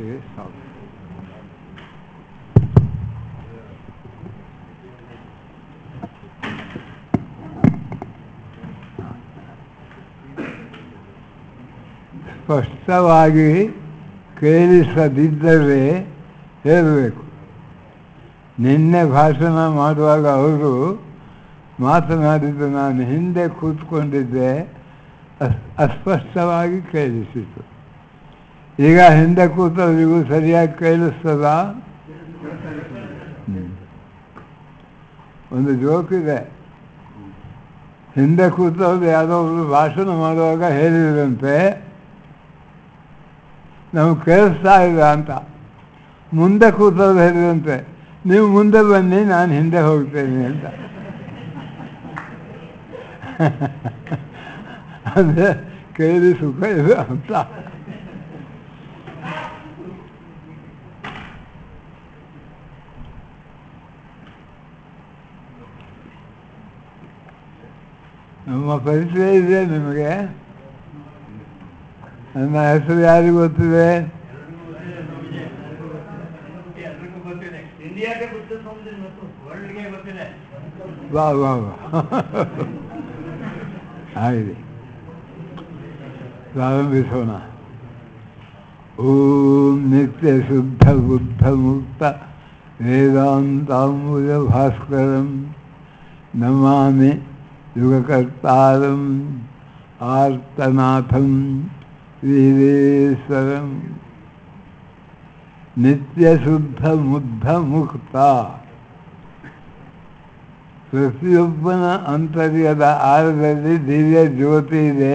ಅಲ್ಲಿಗೆ ಸಾಕು ಸ್ಪಷ್ಟವಾಗಿ ಕೇಳಿಸದಿದ್ದರೆ ಹೇಳಬೇಕು ನಿನ್ನೆ ಭಾಷಣ ಮಾಡುವಾಗ ಅವರು ಮಾತನಾಡಿದ್ದು ನಾನು ಹಿಂದೆ ಕೂತ್ಕೊಂಡಿದ್ದೆ ಅಸ್ ಅಸ್ಪಷ್ಟವಾಗಿ ಕೇಳಿಸಿತು ಈಗ ಹಿಂದೆ ಕೂತವರಿಗೂ ಸರಿಯಾಗಿ ಕೇಳಿಸ್ತದ ಒಂದು ಜೋಕ್ ಇದೆ ಹಿಂದೆ ಕೂತವ್ರು ಯಾವುದೋ ಒಬ್ರು ಭಾಷಣ ಮಾಡುವಾಗ ಹೇಳಿದ್ರಂತೆ ನಮ್ಗೆ ಕೇಳಿಸ್ತಾ ಇಲ್ಲ ಅಂತ ಮುಂದೆ ಕೂತವ್ರು ಹೇಳಿದಂತೆ ನೀವು ಮುಂದೆ ಬನ್ನಿ ನಾನು ಹಿಂದೆ ಹೋಗ್ತೇನೆ ಅಂತ ಅಂದರೆ ಕೇಳಿ ಸುಖ ಇದೆ ಅಂತ ನಮ್ಮ ಪರಿಚಯ ಇದೆ ನಿಮಗೆ ನನ್ನ ಹೆಸರು ಯಾರಿಗೂ ಗೊತ್ತಿದೆ ಎಲ್ರಿಗೂ ಗೊತ್ತಿದೆ ಇಂಡಿಯಾಗೆ ಗೊತ್ತು ನಮ್ದು ಮತ್ತು ವರ್ಲ್ಡ್ಗೆ ಗೊತ್ತಿದೆ ವಾ ವಾ ವಾ ಆಗಿದೆ ಪ್ರಾರಂಭಿಸೋಣ ಓಂ ನಿತ್ಯ ಶುದ್ಧ ಬುದ್ಧ ಮುಕ್ತ ವೇದಾಂತಾಂಬುಜ ಭಾಸ್ಕರಂ ನಮಾಮಿ ಯುಗಕರ್ತಾರಂ ಆರ್ತನಾಥಂ ವೀರೇಶ್ವರಂ ನಿತ್ಯಶುದ್ಧ ಮುಗ್ಧ ಮುಕ್ತ ಪ್ರತಿಯೊಬ್ಬನ ಅಂತರ್ಯದ ಆಳದಲ್ಲಿ ದಿವ್ಯ ಜ್ಯೋತಿ ಇದೆ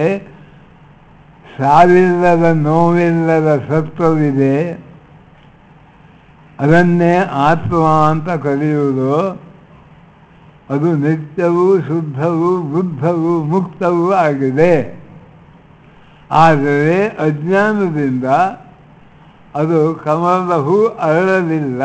ಸಾವಿಲ್ಲದ ನೋವಿಲ್ಲದ ಸತ್ವವಿದೆ ಅದನ್ನೇ ಆತ್ಮ ಅಂತ ಕರೆಯುವುದು ಅದು ನಿತ್ಯವೂ ಶುದ್ಧವೂ ಬುದ್ಧವೂ ಮುಕ್ತವೂ ಆಗಿದೆ ಆದರೆ ಅಜ್ಞಾನದಿಂದ ಅದು ಕಮಲದ ಹೂ ಅರಳಲಿಲ್ಲ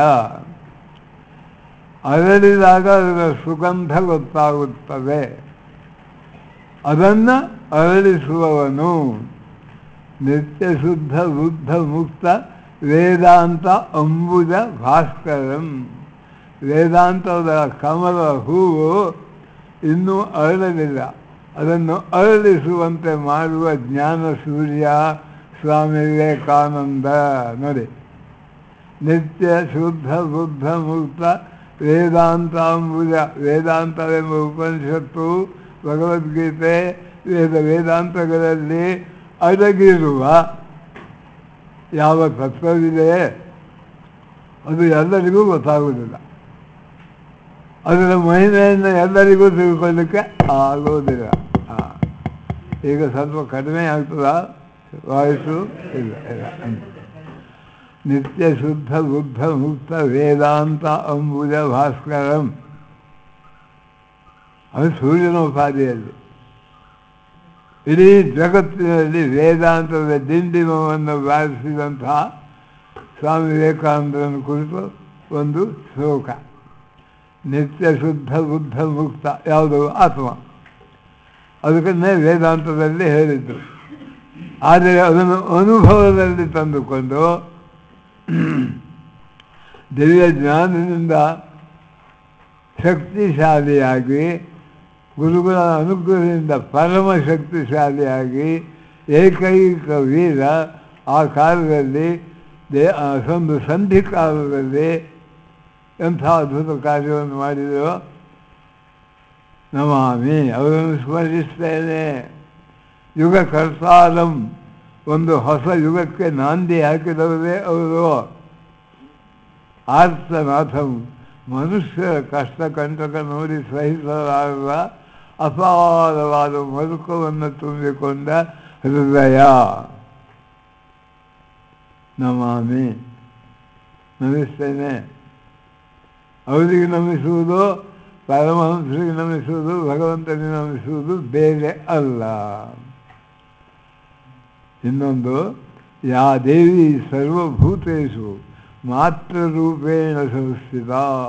ಅರಳಿದಾಗ ಅದರ ಸುಗಂಧ ಗೊತ್ತಾಗುತ್ತದೆ ಅದನ್ನು ಅರಳಿಸುವವನು ನಿತ್ಯ ಶುದ್ಧ ಬುದ್ಧ ಮುಕ್ತ ವೇದಾಂತ ಅಂಬುಜ ಭಾಸ್ಕರಂ ವೇದಾಂತದ ಕಮಲ ಹೂವು ಇನ್ನೂ ಅರಳಲಿಲ್ಲ ಅದನ್ನು ಅರಳಿಸುವಂತೆ ಮಾಡುವ ಜ್ಞಾನ ಸೂರ್ಯ ಸ್ವಾಮಿ ವಿವೇಕಾನಂದ ನೋಡಿ ನಿತ್ಯ ಶುದ್ಧ ಬುದ್ಧ ಮುಕ್ತ ವೇದಾಂತಾಂಬುಜ ವೇದಾಂತವೆಂಬ ಉಪನಿಷತ್ತು ಭಗವದ್ಗೀತೆ ವೇದ ವೇದಾಂತಗಳಲ್ಲಿ ಅಡಗಿರುವ ಯಾವ ತತ್ವವಿದೆ ಅದು ಎಲ್ಲರಿಗೂ ಗೊತ್ತಾಗುವುದಿಲ್ಲ ಅದರ ಮಹಿಮೆಯನ್ನು ಎಲ್ಲರಿಗೂ ತಿಳ್ಕೊಳ್ಳಿಕ್ಕೆ ಆಗೋದಿಲ್ಲ ಹಾಂ ಈಗ ಸ್ವಲ್ಪ ಕಡಿಮೆ ಆಗ್ತದ ವಾಯಿಸು ಇಲ್ಲ ಇಲ್ಲ ಅಂತ ನಿತ್ಯ ಶುದ್ಧ ಬುದ್ಧ ಮುಕ್ತ ವೇದಾಂತ ಅಂಬುಜ ಭಾಸ್ಕರಂ ಅದು ಸೂರ್ಯನ ಉಪಾಧಿಯಲ್ಲಿ ಇಡೀ ಜಗತ್ತಿನಲ್ಲಿ ವೇದಾಂತದ ದಿಂಡಿಮವನ್ನು ಬಾರಿಸಿದಂತಹ ಸ್ವಾಮಿ ವಿವೇಕಾನಂದರನ್ನು ಕುರಿತು ಒಂದು ಶ್ಲೋಕ ನಿತ್ಯ ಶುದ್ಧ ಬುದ್ಧ ಮುಕ್ತ ಯಾವುದು ಆತ್ಮ ಅದಕ್ಕನ್ನೇ ವೇದಾಂತದಲ್ಲಿ ಹೇಳಿದ್ದು ಆದರೆ ಅದನ್ನು ಅನುಭವದಲ್ಲಿ ತಂದುಕೊಂಡು ದಿವ್ಯ ಜ್ಞಾನದಿಂದ ಶಕ್ತಿಶಾಲಿಯಾಗಿ ಗುರುಗಳ ಅನುಗ್ರಹದಿಂದ ಪರಮ ಶಕ್ತಿಶಾಲಿಯಾಗಿ ಏಕೈಕ ವೀರ ಆ ಕಾಲದಲ್ಲಿ ದೇ ಒಂದು ಸಂಧಿ ಕಾಲದಲ್ಲಿ ಎಂಥ ಅದ್ಭುತ ಕಾರ್ಯವನ್ನು ಮಾಡಿದರು ನಮಾಮಿ ಅವರನ್ನು ಸ್ಮರಿಸ್ತೇನೆ ಯುಗ ಕರ್ತಾಲಂ ಒಂದು ಹೊಸ ಯುಗಕ್ಕೆ ನಾಂದಿ ಹಾಕಿದವರೇ ಅವರು ಆರ್ತನಾಥಂ ಮನುಷ್ಯರ ಕಷ್ಟ ಕಂಟಕ ನೋಡಿ ಸಹಿಸಲಾರದ ಅಪಾರವಾದ ಮರುಕವನ್ನು ತುಂಬಿಕೊಂಡ ಹೃದಯ ನಮಾಮಿ ನಮಿಸ್ತೇನೆ ಅವರಿಗೆ ನಮಿಸುವುದು ಪರಮಹಂಸರಿಗೆ ನಮಿಸುವುದು ಭಗವಂತನಿಗೆ ನಮಿಸುವುದು ಬೇರೆ ಅಲ್ಲ ಇನ್ನೊಂದು ಯಾ ದೇವಿ ಸರ್ವಭೂತೇಶು ಮಾತೃರೂಪೇಣ ಸಂಸ್ಥಿತ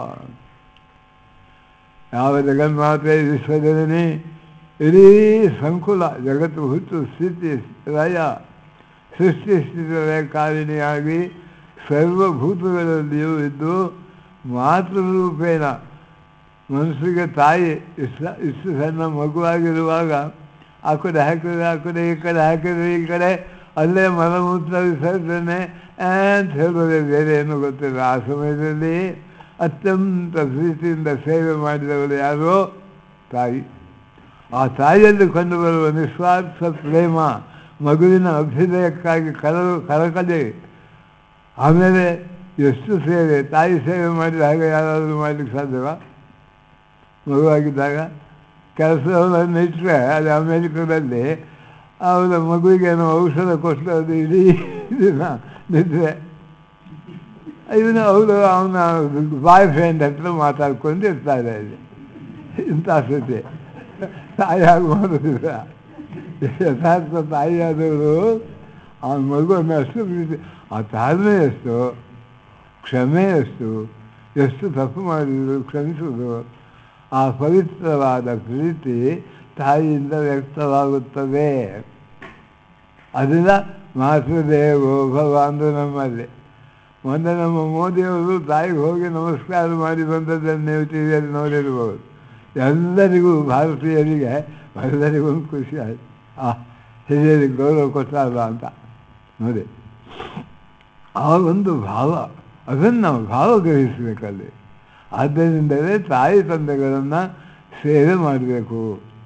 ಯಾವ ಜಗನ್ಮಾತೆ ವಿಶ್ವಜನನಿ ಇಡೀ ಸಂಕುಲ ಜಗತ್ತು ಹುಟ್ಟು ಸ್ಥಿತಿ ಲಯ ಸೃಷ್ಟಿ ಸ್ಥಿತಿಯ ಕಾರಿಣಿಯಾಗಿ ಸರ್ವಭೂತಗಳಲ್ಲಿಯೂ ಇದ್ದು ಮಾತೃರೂಪೇಣ ಮನಸ್ಸಿಗೆ ತಾಯಿ ಇಷ್ಟ ಇಷ್ಟು ಸಣ್ಣ ಮಗುವಾಗಿರುವಾಗ ಆ ಕಡೆ ಹಾಕಿದ್ರೆ ಆ ಕಡೆ ಈ ಕಡೆ ಹಾಕಿದ್ರೆ ಈ ಕಡೆ ಅಲ್ಲೇ ಮಲಮೂತ್ರ ವಿಸರ್ಜನೆ ಅಂತ ಹೇಳಿದ್ರೆ ಬೇರೆ ಏನು ಗೊತ್ತಿಲ್ಲ ಆ ಸಮಯದಲ್ಲಿ ಅತ್ಯಂತ ಪ್ರೀತಿಯಿಂದ ಸೇವೆ ಮಾಡಿದವರು ಯಾರೋ ತಾಯಿ ಆ ತಾಯಿಯಲ್ಲಿ ಕಂಡುಬರುವ ನಿಸ್ವಾರ್ಥ ಪ್ರೇಮ ಮಗುವಿನ ಅಭ್ಯುದಯಕ್ಕಾಗಿ ಕರಲು ಕರಕಲಿ ಆಮೇಲೆ ಎಷ್ಟು ಸೇವೆ ತಾಯಿ ಸೇವೆ ಮಾಡಿದ ಹಾಗೆ ಯಾರಾದರೂ ಮಾಡಲಿಕ್ಕೆ ಸಾಧ್ಯವಾ ಮಗುವಾಗಿದ್ದಾಗ ಕೆಲಸವನ್ನು ಇಟ್ಟರೆ ಅದು ಅಮೇರಿಕದಲ್ಲಿ ಅವರ ಮಗುವಿಗೆ ಏನೋ ಔಷಧ ಕೊಟ್ಟು ಅದು ಇಡೀ ದಿನ ನಿದ್ರೆ ಇವನು ಅವರು ಅವನ ಬಾಯ್ ಫ್ರೆಂಡ್ ಹತ್ರ ಮಾತಾಡ್ಕೊಂಡು ಇರ್ತಾರೆ ಅಲ್ಲಿ ಇಂಥ ಸ್ಥಿತಿ ತಾಯಿಯಾಗಿ ಮಾಡೋದಿಲ್ಲ ಯಥಾರ್ಥ ತಾಯಿಯಾದವರು ಆ ಮಗುವನ್ನು ಅಷ್ಟು ಪ್ರೀತಿ ಆ ತಾಳ್ಮೆ ಎಷ್ಟು ಕ್ಷಮೆ ಎಷ್ಟು ಎಷ್ಟು ತಪ್ಪು ಮಾಡಿದ್ರು ಕ್ಷಮಿಸುವುದು ಆ ಪವಿತ್ರವಾದ ಪ್ರೀತಿ ತಾಯಿಯಿಂದ ವ್ಯಕ್ತವಾಗುತ್ತದೆ ಅದರಿಂದ ಮಾತೃದೇವೋ ಭವ ಅಂದು ನಮ್ಮಲ್ಲಿ ಮೊನ್ನೆ ನಮ್ಮ ಮೋದಿಯವರು ತಾಯಿಗೆ ಹೋಗಿ ನಮಸ್ಕಾರ ಮಾಡಿ ಬಂದದ್ದನ್ನು ನೀವು ಟಿ ವಿಯಲ್ಲಿ ನೋಡಿರ್ಬೋದು ಎಲ್ಲರಿಗೂ ಭಾರತೀಯರಿಗೆ ಎಲ್ಲರಿಗೂ ಒಂದು ಖುಷಿ ಆಯಿತು ಆ ಹಿರಿಯರಿಗೆ ಗೌರವ ಕೊಟ್ಟಲ್ಲ ಅಂತ ನೋಡಿ ಆ ಒಂದು ಭಾವ ಅದನ್ನು ನಾವು ಭಾವ ಗ್ರಹಿಸಬೇಕಲ್ಲಿ ಆದ್ದರಿಂದಲೇ ತಾಯಿ ತಂದೆಗಳನ್ನು ಸೇವೆ ಮಾಡಬೇಕು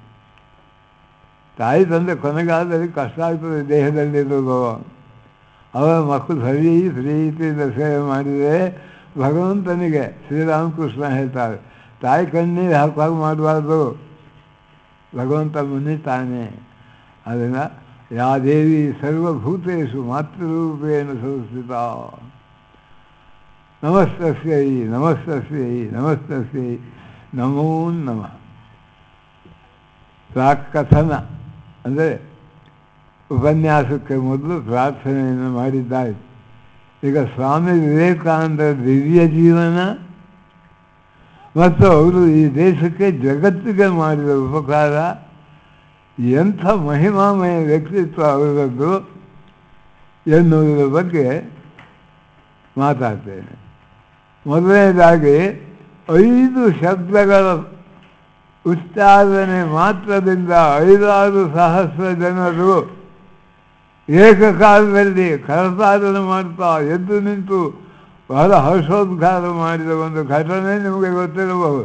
ತಾಯಿ ತಂದೆ ಕೊನೆಗಾಲದಲ್ಲಿ ಕಷ್ಟ ಆಗ್ತದೆ ದೇಹದಲ್ಲಿರೋದು ಅವರ ಮಕ್ಕಳು ಸರಿ ಪ್ರೀತಿಯಿಂದ ಸೇವೆ ಮಾಡಿದರೆ ಭಗವಂತನಿಗೆ ಶ್ರೀರಾಮಕೃಷ್ಣ ಹೇಳ್ತಾರೆ ತಾಯಿ ಕಣ್ಣೀರು ಹಾಕುವಾಗ ಮಾಡಬಾರ್ದು ಭಗವಂತ ಮುನ್ನಿತಾನೆ ಅದನ್ನು ಯಾ ದೇವಿ ಸರ್ವಭೂತೇಶು ಮಾತೃರೂಪೇಣ ಸಂಸ್ಥಿತ ನಮಸ್ತಸ್ಯೈ ನಮಸ್ತಸ್ಯೈ ನಮಸ್ತಸ್ಯೈ ನಮೋ ನಮಃ ಪ್ರಾಕಥನ ಅಂದರೆ ಉಪನ್ಯಾಸಕ್ಕೆ ಮೊದಲು ಪ್ರಾರ್ಥನೆಯನ್ನು ಮಾಡಿದ್ದಾಯಿತು ಈಗ ಸ್ವಾಮಿ ವಿವೇಕಾನಂದರ ದಿವ್ಯ ಜೀವನ ಮತ್ತು ಅವರು ಈ ದೇಶಕ್ಕೆ ಜಗತ್ತಿಗೆ ಮಾಡಿದ ಉಪಕಾರ ಎಂಥ ಮಹಿಮಾಮಯ ವ್ಯಕ್ತಿತ್ವ ಅವರದ್ದು ಎನ್ನುವುದರ ಬಗ್ಗೆ ಮಾತಾಡ್ತೇನೆ ಮೊದಲನೇದಾಗಿ ಐದು ಶಬ್ದಗಳ ಉಚ್ಚಾರಣೆ ಮಾತ್ರದಿಂದ ಐದಾರು ಸಹಸ್ರ ಜನರು ಏಕಕಾಲದಲ್ಲಿ ಕರತಾಡನೆ ಮಾಡ್ತಾ ಎದ್ದು ನಿಂತು ಬಹಳ ಹರ್ಷೋದ್ಗಾರ ಮಾಡಿದ ಒಂದು ಘಟನೆ ನಿಮಗೆ ಗೊತ್ತಿರಬಹುದು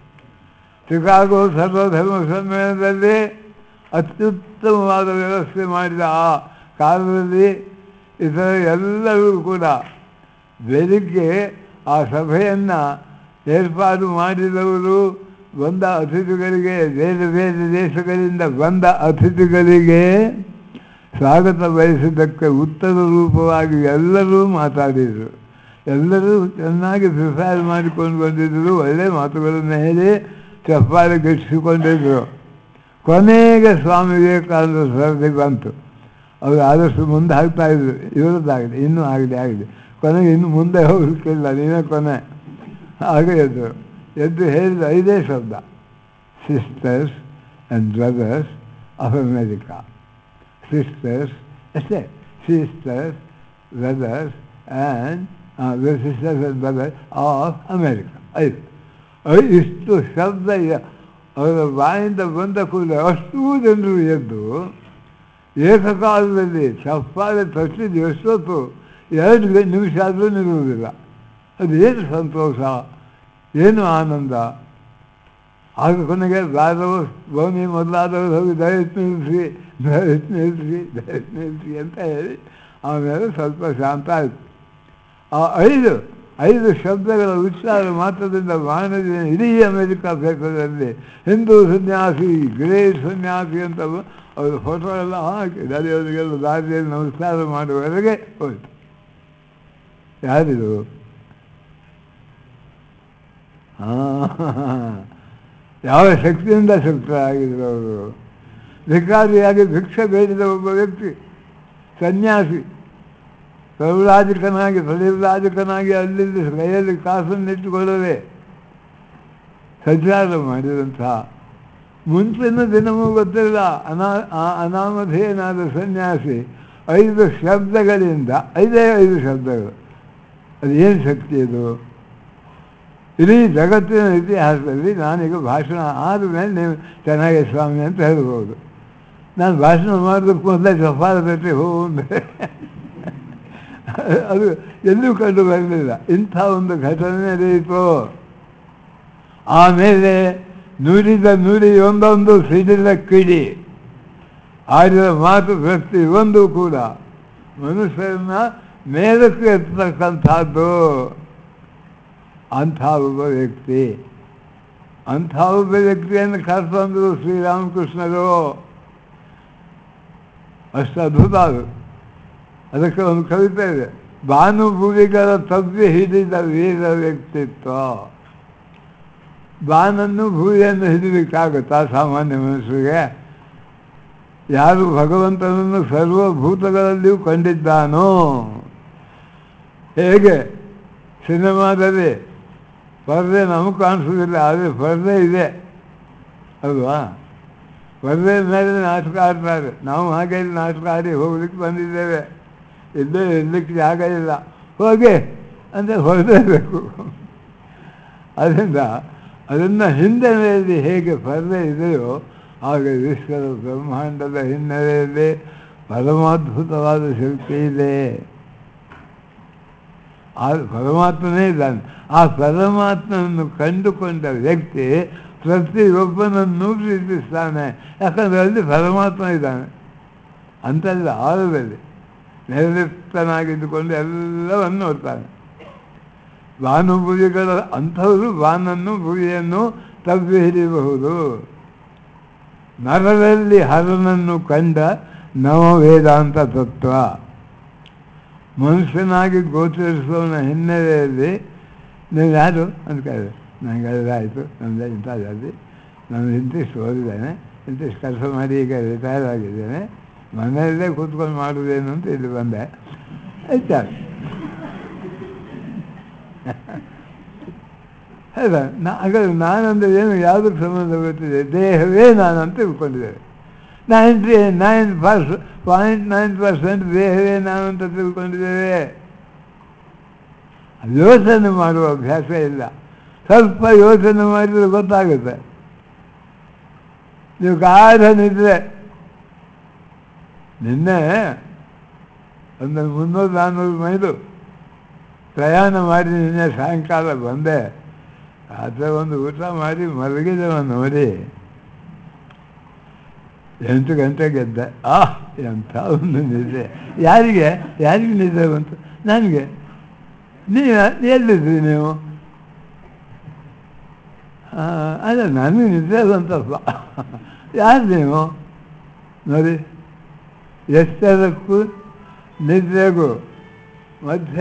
ಚಿಕಾಗೋ ಸರ್ವಧರ್ಮ ಸಮ್ಮೇಳನದಲ್ಲಿ ಅತ್ಯುತ್ತಮವಾದ ವ್ಯವಸ್ಥೆ ಮಾಡಿದ ಆ ಕಾಲದಲ್ಲಿ ಇತರ ಎಲ್ಲರೂ ಕೂಡ ಬೆಳಿಗ್ಗೆ ಆ ಸಭೆಯನ್ನು ಏರ್ಪಾಡು ಮಾಡಿದವರು ಬಂದ ಅತಿಥಿಗಳಿಗೆ ಬೇರೆ ಬೇರೆ ದೇಶಗಳಿಂದ ಬಂದ ಅತಿಥಿಗಳಿಗೆ ಸ್ವಾಗತ ಬಯಸಿದ್ದಕ್ಕೆ ಉತ್ತರ ರೂಪವಾಗಿ ಎಲ್ಲರೂ ಮಾತಾಡಿದರು ಎಲ್ಲರೂ ಚೆನ್ನಾಗಿ ಪ್ರಿಪೇರ್ ಮಾಡಿಕೊಂಡು ಬಂದಿದ್ದರು ಒಳ್ಳೆಯ ಮಾತುಗಳನ್ನು ಹೇಳಿ ಚಪ್ಪಾಳೆ ಗಿಟ್ಟಿಸಿಕೊಂಡಿದ್ದರು ಕೊನೆಗೆ ಸ್ವಾಮಿ ವಿವೇಕಾನಂದ ಸರದಿ ಬಂತು ಅವರು ಆದಷ್ಟು ಮುಂದೆ ಹಾಕ್ತಾ ಇದ್ರು ಇವರದ್ದಾಗಲಿ ಇನ್ನೂ ಆಗಲಿ ಆಗಲಿ ಕೊನೆಗೆ ಇನ್ನು ಮುಂದೆ ಹೋಗಲಿಕ್ಕಿಲ್ಲ ನೀವೇ ಕೊನೆ ಹಾಗೆ ಎದ್ದು ಎದ್ದು ಹೇಳಿದ ಐದೇ ಶಬ್ದ sisters and brothers of America sisters ಅಷ್ಟೇ sisters brothers and sisters and brothers of America ಐದು ಐ ಇಷ್ಟು ಶಬ್ದ ಅವರ ಬಾಯಿಂದ ಬಂದ ಕೂಡಲೇ ಅಷ್ಟೂ ಜನರು ಎದ್ದು ಏಕಕಾಲದಲ್ಲಿ ಚಪ್ಪಾಳೆ ತಟ್ಟಿದ್ದು ಎಷ್ಟೊತ್ತು ಎರಡು ನಿಮಿಷ ಆದರೂ ನಿಲ್ಲುವುದಿಲ್ಲ ಅದೇನು ಸಂತೋಷ ಏನು ಆನಂದ ಆಗ ಕೊನೆಗೆ ರಾಜರು ಭೂಮಿ ಮೊದಲಾದವರು ಹೋಗಿ ದಯವಿಟ್ಟು ನಿಲ್ಲಿಸಿ ದಯವಿಟ್ಟು ನಿಲ್ಲಿಸಿ ದಯವಿಟ್ಟು ನಿಲ್ಲಿಸಿ ಅಂತ ಹೇಳಿ ಆಮೇಲೆ ಸ್ವಲ್ಪ ಶಾಂತ ಆಯಿತು ಆ ಐದು ಐದು ಶಬ್ದಗಳ ಉಚ್ಚಾರ ಮಾತ್ರದಿಂದ ಮಾನವ ಇಡೀ ಅಮೆರಿಕ ದೇಶದಲ್ಲಿ ಹಿಂದೂ ಸನ್ಯಾಸಿ ಗ್ರೇಟ್ ಸನ್ಯಾಸಿ ಅಂತ ಅವರು ಫೋಟೋ ಎಲ್ಲ ಹಾಕಿ ನಡೆಯೋರಿಗೆಲ್ಲ ದಾರಿಯಲ್ಲಿ ನಮಸ್ಕಾರ ಮಾಡುವವರೆಗೆ ಹೋಯ್ತು ಯಾರಿದು ಹಾಂ ಯಾವ ಶಕ್ತಿಯಿಂದ ಶಕ್ತರಾಗಿದ್ರು ಅವರು ಭಿಕಾರಿಯಾಗಿ ಭಿಕ್ಷೆ ಬೇಡಿದ ಒಬ್ಬ ವ್ಯಕ್ತಿ ಸನ್ಯಾಸಿ ಪ್ರಭುರಾಜಕನಾಗಿ ಪ್ರತಿಭರಾಜಕನಾಗಿ ಅಲ್ಲಿಂದ ಕೈಯಲ್ಲಿ ಕಾಸನ್ನಿಟ್ಟುಕೊಳ್ಳದೆ ಸಂಚಾರ ಮಾಡಿದಂತಹ ಮುಂಚಿನ ದಿನವೂ ಗೊತ್ತಿಲ್ಲ ಅನಾ ಅನಾಮಧೇಯನಾದ ಸನ್ಯಾಸಿ ಐದು ಶಬ್ದಗಳಿಂದ ಐದೇ ಐದು ಶಬ್ದಗಳು ಅದು ಏನು ಶಕ್ತಿ ಅದು ಇಡೀ ಜಗತ್ತಿನ ಇತಿಹಾಸದಲ್ಲಿ ನಾನೀಗ ಭಾಷಣ ಆದ ಮೇಲೆ ನೀವು ಚೆನ್ನಾಗಿ ಸ್ವಾಮಿ ಅಂತ ಹೇಳ್ಬೋದು ನಾನು ಭಾಷಣ ಮಾಡೋದಕ್ಕೆ ಮೊದಲೇ ಸಫಾರದಕ್ಕೆ ಹೋಗು ಅಂದರೆ ಅದು ಎಲ್ಲೂ ಕಂಡು ಬರಲಿಲ್ಲ ಇಂಥ ಒಂದು ಘಟನೆ ನಡೆಯಿತು ಆಮೇಲೆ ನೂರಿದ ನೂರಿ ಒಂದೊಂದು ಸಿಡಿದ ಕಿಡಿ ಆಡಿದ ಮಾತು ವ್ಯಕ್ತಿ ಒಂದು ಕೂಡ ಮನುಷ್ಯರನ್ನ ಮೇಲಕ್ಕೆ ಎತ್ತತಕ್ಕಂಥದ್ದು ಅಂಥ ಒಬ್ಬ ವ್ಯಕ್ತಿ ಅಂಥ ಒಬ್ಬ ವ್ಯಕ್ತಿಯನ್ನು ಕರ್ಕೊಂಡ್ರು ಶ್ರೀರಾಮಕೃಷ್ಣರು ಅಷ್ಟು ಅದ್ಭುತ ಅದು ಅದಕ್ಕೆ ಒಂದು ಕವಿತೆ ಇದೆ ಭಾನುಭುವಿಗಳ ತಪ್ಪಿ ಹಿಡಿದ ವೀರ ವ್ಯಕ್ತಿತ್ವ ಬಾನನ್ನು ಭೂಮಿಯನ್ನು ಹಿಡಿಲಿಕ್ಕಾಗುತ್ತಾ ಸಾಮಾನ್ಯ ಮನುಷ್ಯರಿಗೆ ಯಾರು ಭಗವಂತನನ್ನು ಸರ್ವಭೂತಗಳಲ್ಲಿಯೂ ಕಂಡಿದ್ದಾನೋ ಹೇಗೆ ಸಿನಿಮಾದಲ್ಲಿ ಪರದೆ ನಮಗೆ ಕಾಣಿಸೋದಿಲ್ಲ ಆದರೆ ಪರದೆ ಇದೆ ಅಲ್ವಾ ಪರದೆ ಮೇಲೆ ನಾಟಕ ಆಡ್ತಾರೆ ನಾವು ಹಾಗೆ ಇಲ್ಲಿ ನಾಟಕ ಆಡಿ ಹೋಗ್ಲಿಕ್ಕೆ ಬಂದಿದ್ದೇವೆ ಇಲ್ಲೇ ಇರ್ಲಿಕ್ಕೆ ಜಾಗ ಇಲ್ಲ ಹೋಗಿ ಅಂದರೆ ಹೊರದೇಬೇಕು ಅದರಿಂದ ಅದನ್ನು ಹಿನ್ನೆಲೆಯಲ್ಲಿ ಹೇಗೆ ಪರದೆ ಇದೆಯೋ ಹಾಗೆ ವಿಶ್ವದ ಬ್ರಹ್ಮಾಂಡದ ಹಿನ್ನೆಲೆಯಲ್ಲಿ ಪರಮಾದ್ಭುತವಾದ ಶಕ್ತಿ ಇದೆ ಆ ಪರಮಾತ್ಮನೇ ಇದ್ದಾನೆ ಆ ಪರಮಾತ್ಮನನ್ನು ಕಂಡುಕೊಂಡ ವ್ಯಕ್ತಿ ಪ್ರತಿಯೊಬ್ಬನನ್ನು ಪ್ರೀತಿಸ್ತಾನೆ ಯಾಕಂದರೆ ಅಲ್ಲಿ ಪರಮಾತ್ಮ ಇದ್ದಾನೆ ಅಂತಲ್ಲ ಆಳದಲ್ಲಿ ನಿರ್ಲಿಪ್ತನಾಗಿದ್ದುಕೊಂಡು ಎಲ್ಲವನ್ನು ನೋಡ್ತಾನೆ ಭಾನುಭುವಿಗಳ ಅಂಥವರು ಬಾನನ್ನು ಭುವಿಯನ್ನು ತಪ್ಪಿ ಹಿಡಿಯಬಹುದು ನರರಲ್ಲಿ ಹರನನ್ನು ಕಂಡ ನವ ವೇದಾಂತ ತತ್ವ ಮನುಷ್ಯನಾಗಿ ಗೋಚರಿಸುವವನ ಹಿನ್ನೆಲೆಯಲ್ಲಿ ನೀವು ಯಾರು ಅಂತ ಕೇಳಿದೆ ನನಗೆ ಅದಾಯಿತು ನಮ್ಮದೇ ಇಂಥದ್ದಾಗಿ ನಾನು ಇಂತಿಷ್ಟು ಓದಿದ್ದೇನೆ ಇಂತಿಷ್ಟು ಕೆಲಸ ಮಾಡಿ ಈಗ ರಿಟೈರ್ ಆಗಿದ್ದೇನೆ ಮನೆಯಲ್ಲೇ ಕೂತ್ಕೊಂಡು ಮಾಡುವುದೇನು ಅಂತ ಇಲ್ಲಿ ಬಂದೆ ಆಯ್ತಾ ಹೌದಾ ನಾ ಹಾಗಾದ್ರೆ ನಾನಂದ್ರೆ ಏನು ಯಾವುದಕ್ಕೆ ಸಂಬಂಧ ಗೊತ್ತಿದೆ ದೇಹವೇ ನಾನು ಅಂತ ತಿಳ್ಕೊಂಡಿದ್ದೇವೆ ನೈಂಟಿ ನೈನ್ ಪರ್ಸ್ ಪಾಯಿಂಟ್ ನೈನ್ ಪರ್ಸೆಂಟ್ ದೇಹವೇ ನಾನು ಅಂತ ತಿಳ್ಕೊಂಡಿದ್ದೇವೆ ಯೋಚನೆ ಮಾಡುವ ಅಭ್ಯಾಸ ಇಲ್ಲ ಸ್ವಲ್ಪ ಯೋಚನೆ ಮಾಡಿದರೆ ಗೊತ್ತಾಗುತ್ತೆ ನೀವು ಗಾಢ ನಿದ್ರೆ ನಿನ್ನೆ ಒಂದು ಮುನ್ನೂರು ನಾನ್ನೂರು ಮೈಲು ಪ್ರಯಾಣ ಮಾಡಿ ನಿನ್ನೆ ಸಾಯಂಕಾಲ ಬಂದೆ ರಾತ್ರಿ ಒಂದು ಊಟ ಮಾಡಿ ಮಲಗಿದವ ನೋಡಿ ಎಂಟು ಗಂಟೆಗೆ ಎದ್ದೆ ಆ ಎಂಥ ಒಂದು ನಿದ್ದೆ ಯಾರಿಗೆ ಯಾರಿಗೆ ನಿದ್ದೆ ಬಂತು ನನಗೆ ನೀವು ಎಲ್ಲಿದ್ರಿ ನೀವು ಅಲ್ಲ ನನಗೆ ನಿದ್ದೆ ಬಂತಪ್ಪ ಯಾರು ನೀವು ನೋಡಿ ಎಷ್ಟರಕ್ಕೂ ನಿದ್ರೆಗೂ ಮಧ್ಯ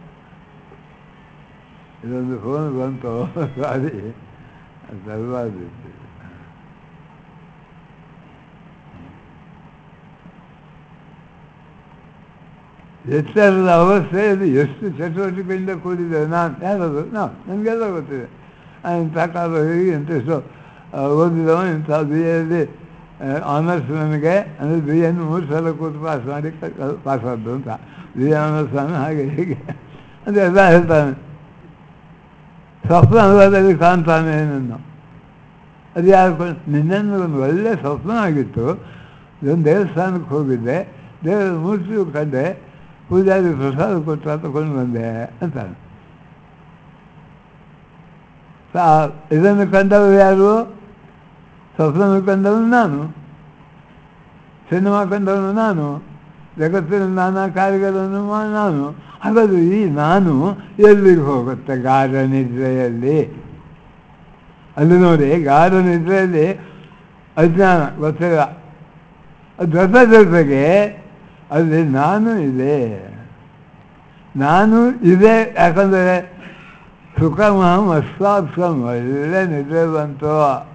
ಇದೊಂದು ಫೋನ್ ಬಂತು ಸಾರಿ ಸರ್ವಾದಿತ್ತು ಎಚ್ಚರದ ಅವಸ್ಥೆಯಲ್ಲಿ ಎಷ್ಟು ಚಟುವಟಿಕೆಯಿಂದ ಕೂಡಿದೆ ನಾನು ಯಾರದು ನಾವು ನನಗೆಲ್ಲ ಗೊತ್ತಿದೆ ಇಂಥ ಕಾಲ ಹೀಗೆ ಇಂತಿಷ್ಟು ಓದಿದವ ಇಂಥ ಬಿ ಎಲ್ಲಿ ಆನರ್ಸ್ ನನಗೆ ಅಂದರೆ ಬಿ ಎನ್ನು ಮೂರು ಸಲ ಕೂತು ಪಾಸ್ ಮಾಡಿ ಪಾಸ್ ಆದ್ದು ಅಂತ ಬಿ ಎ ಆನರ್ಸ್ ಹಾಗೆ ಹೀಗೆ ಅಂತ ಎಲ್ಲ ಹೇಳ್ತಾನೆ ಸ್ವಪ್ನ ಅನುಭವದಲ್ಲಿ ಕಾಣ್ತಾನೆ ನನ್ನ ಅದು ಯಾರು ನಿನ್ನೆಂದು ಒಂದು ಒಳ್ಳೆಯ ಸ್ವಪ್ನ ಆಗಿತ್ತು ಇದೊಂದು ದೇವಸ್ಥಾನಕ್ಕೆ ಹೋಗಿದ್ದೆ ದೇವರ ಮೂರ್ತಿಯು ಕಂಡೆ ಪೂಜಾರಿ ಪ್ರಸಾದ ಕೊಟ್ಟು ತಗೊಂಡು ಬಂದೆ ಅಂತಾನೆ ಇದನ್ನು ಕಂಡವರು ಯಾರು ಸ್ವಪ್ನ ಕಂಡವನು ನಾನು ಸಿನಿಮಾ ಕಂಡವನು ನಾನು ಜಗತ್ತಿನ ನಾನಾ ಕಾರ್ಯಗಳನ್ನು ನಾನು ಹಾಗಾದ್ರೆ ಈ ನಾನು ಎಲ್ಲಿಗೆ ಹೋಗುತ್ತೆ ಗಾಢ ನಿದ್ರೆಯಲ್ಲಿ ಅಲ್ಲಿ ನೋಡಿ ಗಾಢ ನಿದ್ರೆಯಲ್ಲಿ ಅಜ್ಞಾನ ಗೊತ್ತಿಲ್ಲ ಜೊತೆ ಜೊತೆಗೆ ಅಲ್ಲಿ ನಾನು ಇದೆ ನಾನು ಇದೆ ಯಾಕಂದರೆ ಸುಖಮಹಂ ಅಸ್ವಾಪ್ಸಂ ಒಳ್ಳೆ ನಿದ್ರೆ ಬಂತು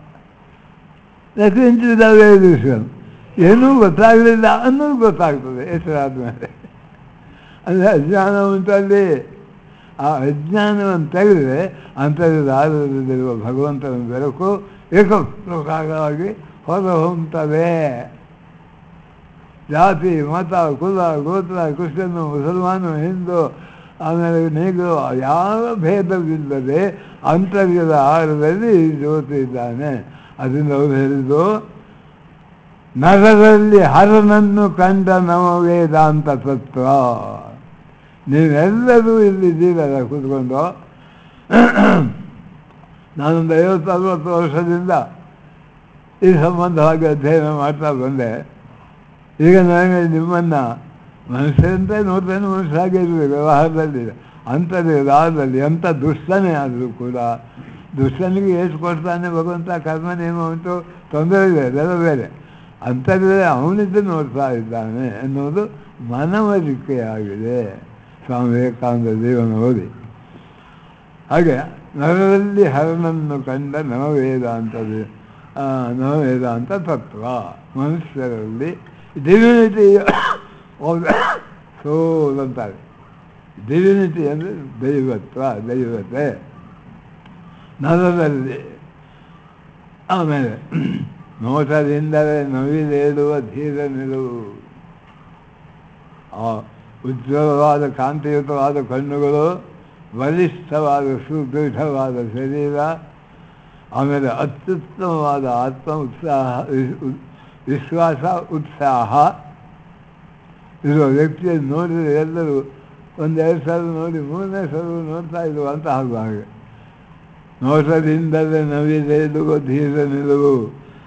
ಯಾಕಿಂಚಿದಾವೆ ವಿಷಯ ಏನೂ ಗೊತ್ತಾಗಲಿಲ್ಲ ಅನ್ನೋದು ಗೊತ್ತಾಗ್ತದೆ ಹೆಸರಾದ್ಮೇಲೆ ಅಂದರೆ ಅಜ್ಞಾನ ಉಂಟಲ್ಲಿ ಆ ಅಜ್ಞಾನವನ್ನು ತೆಗೆದರೆ ಅಂತರ್ಜಾಲದಲ್ಲಿರುವ ಭಗವಂತನ ಬೆಳಕು ಏಕಪ್ರಕಾರವಾಗಿ ಹೊರ ಹೊಮ್ಮುತ್ತದೆ ಜಾತಿ ಮತ ಕುಲ ಗೋತ್ರ ಕ್ರಿಶ್ಚಿಯನ್ನು ಮುಸಲ್ಮಾನು ಹಿಂದೂ ಆಮೇಲೆ ನೀವು ಯಾವ ಭೇದವಿಲ್ಲದೆ ಅಂತರ್ಯದ ಆಳದಲ್ಲಿ ಜ್ಯೋತಿ ಇದ್ದಾನೆ ಅದರಿಂದ ಅವರು ಹೇಳಿದ್ದು ನರರಲ್ಲಿ ಹರನನ್ನು ಕಂಡ ನವ ವೇದಾಂತ ತತ್ವ ನೀವೆಲ್ಲರೂ ಇಲ್ಲಿದ್ದೀರಲ್ಲ ಕೂತ್ಕೊಂಡು ನಾನೊಂದು ಐವತ್ತು ಅರವತ್ತು ವರ್ಷದಿಂದ ಈ ಸಂಬಂಧವಾಗಿ ಅಧ್ಯಯನ ಮಾಡ್ತಾ ಬಂದೆ ಈಗ ನನಗೆ ನಿಮ್ಮನ್ನು ಮನುಷ್ಯರಂತೆ ನೋಡ್ತೇನೆ ಮನುಷ್ಯರಾಗಿ ಇರಬೇಕು ವ್ಯವಹಾರದಲ್ಲಿ ಅಂಥದ್ದು ರಾಗದಲ್ಲಿ ಎಂಥ ದುಷ್ಟನೇ ಆದರೂ ಕೂಡ ದುಷ್ಟನಿಗೆ ಎಷ್ಟು ಕೊಡ್ತಾನೆ ಭಗವಂತ ಕರ್ಮ ನಿಯಮ ಉಂಟು ತೊಂದರೆ ಇದೆ ಅದೆಲ್ಲ ಬೇರೆ ಅಂಥದ್ರಲ್ಲಿ ಅವನಿದ್ದು ನೋಡ್ತಾ ಇದ್ದಾನೆ ಎನ್ನುವುದು ಮನವರಿಕೆಯಾಗಿದೆ ಸ್ವಾಮಿ ವಿವೇಕಾನಂದ ಜೀವನ ಓದಿ ಹಾಗೆ ನರರಲ್ಲಿ ಹರನನ್ನು ಕಂಡ ನವವೇದಾಂತದ ನವವೇದಾಂತ ತತ್ವ ಮನುಷ್ಯರಲ್ಲಿ ಡಿವಿನಿಟಿ ಸೋಲ್ ಅಂತಾರೆ ಡಿವಿನಿಟಿ ಅಂದರೆ ದೈವತ್ವ ದೈವತೆ ನರದಲ್ಲಿ ಆಮೇಲೆ ನೋಟದಿಂದಲೇ ನವಿಲೇಳುವ ಧೀರ ನಿಲುವು ಆ ಉಜ್ವಲವಾದ ಕಾಂತಿಯುತವಾದ ಕಣ್ಣುಗಳು ಬಲಿಷ್ಠವಾದ ಸುದೃಢವಾದ ಶರೀರ ಆಮೇಲೆ ಅತ್ಯುತ್ತಮವಾದ ಆತ್ಮ ಉತ್ಸಾಹ ವಿಶ್ವಾಸ ಉತ್ಸಾಹ ಇರುವ ವ್ಯಕ್ತಿಯನ್ನು ನೋಡಿದರೆ ಎಲ್ಲರೂ ಒಂದೆರಡು ಸಲ ನೋಡಿ ಮೂರನೇ ಸಲ ನೋಡ್ತಾ ಇರುವ ಅಂತ ಆಗುವ ಹಾಗೆ ನೋಟದಿಂದಲೇ ನವಿಲೇಳುವ ಧೀರ ನಿಲುವು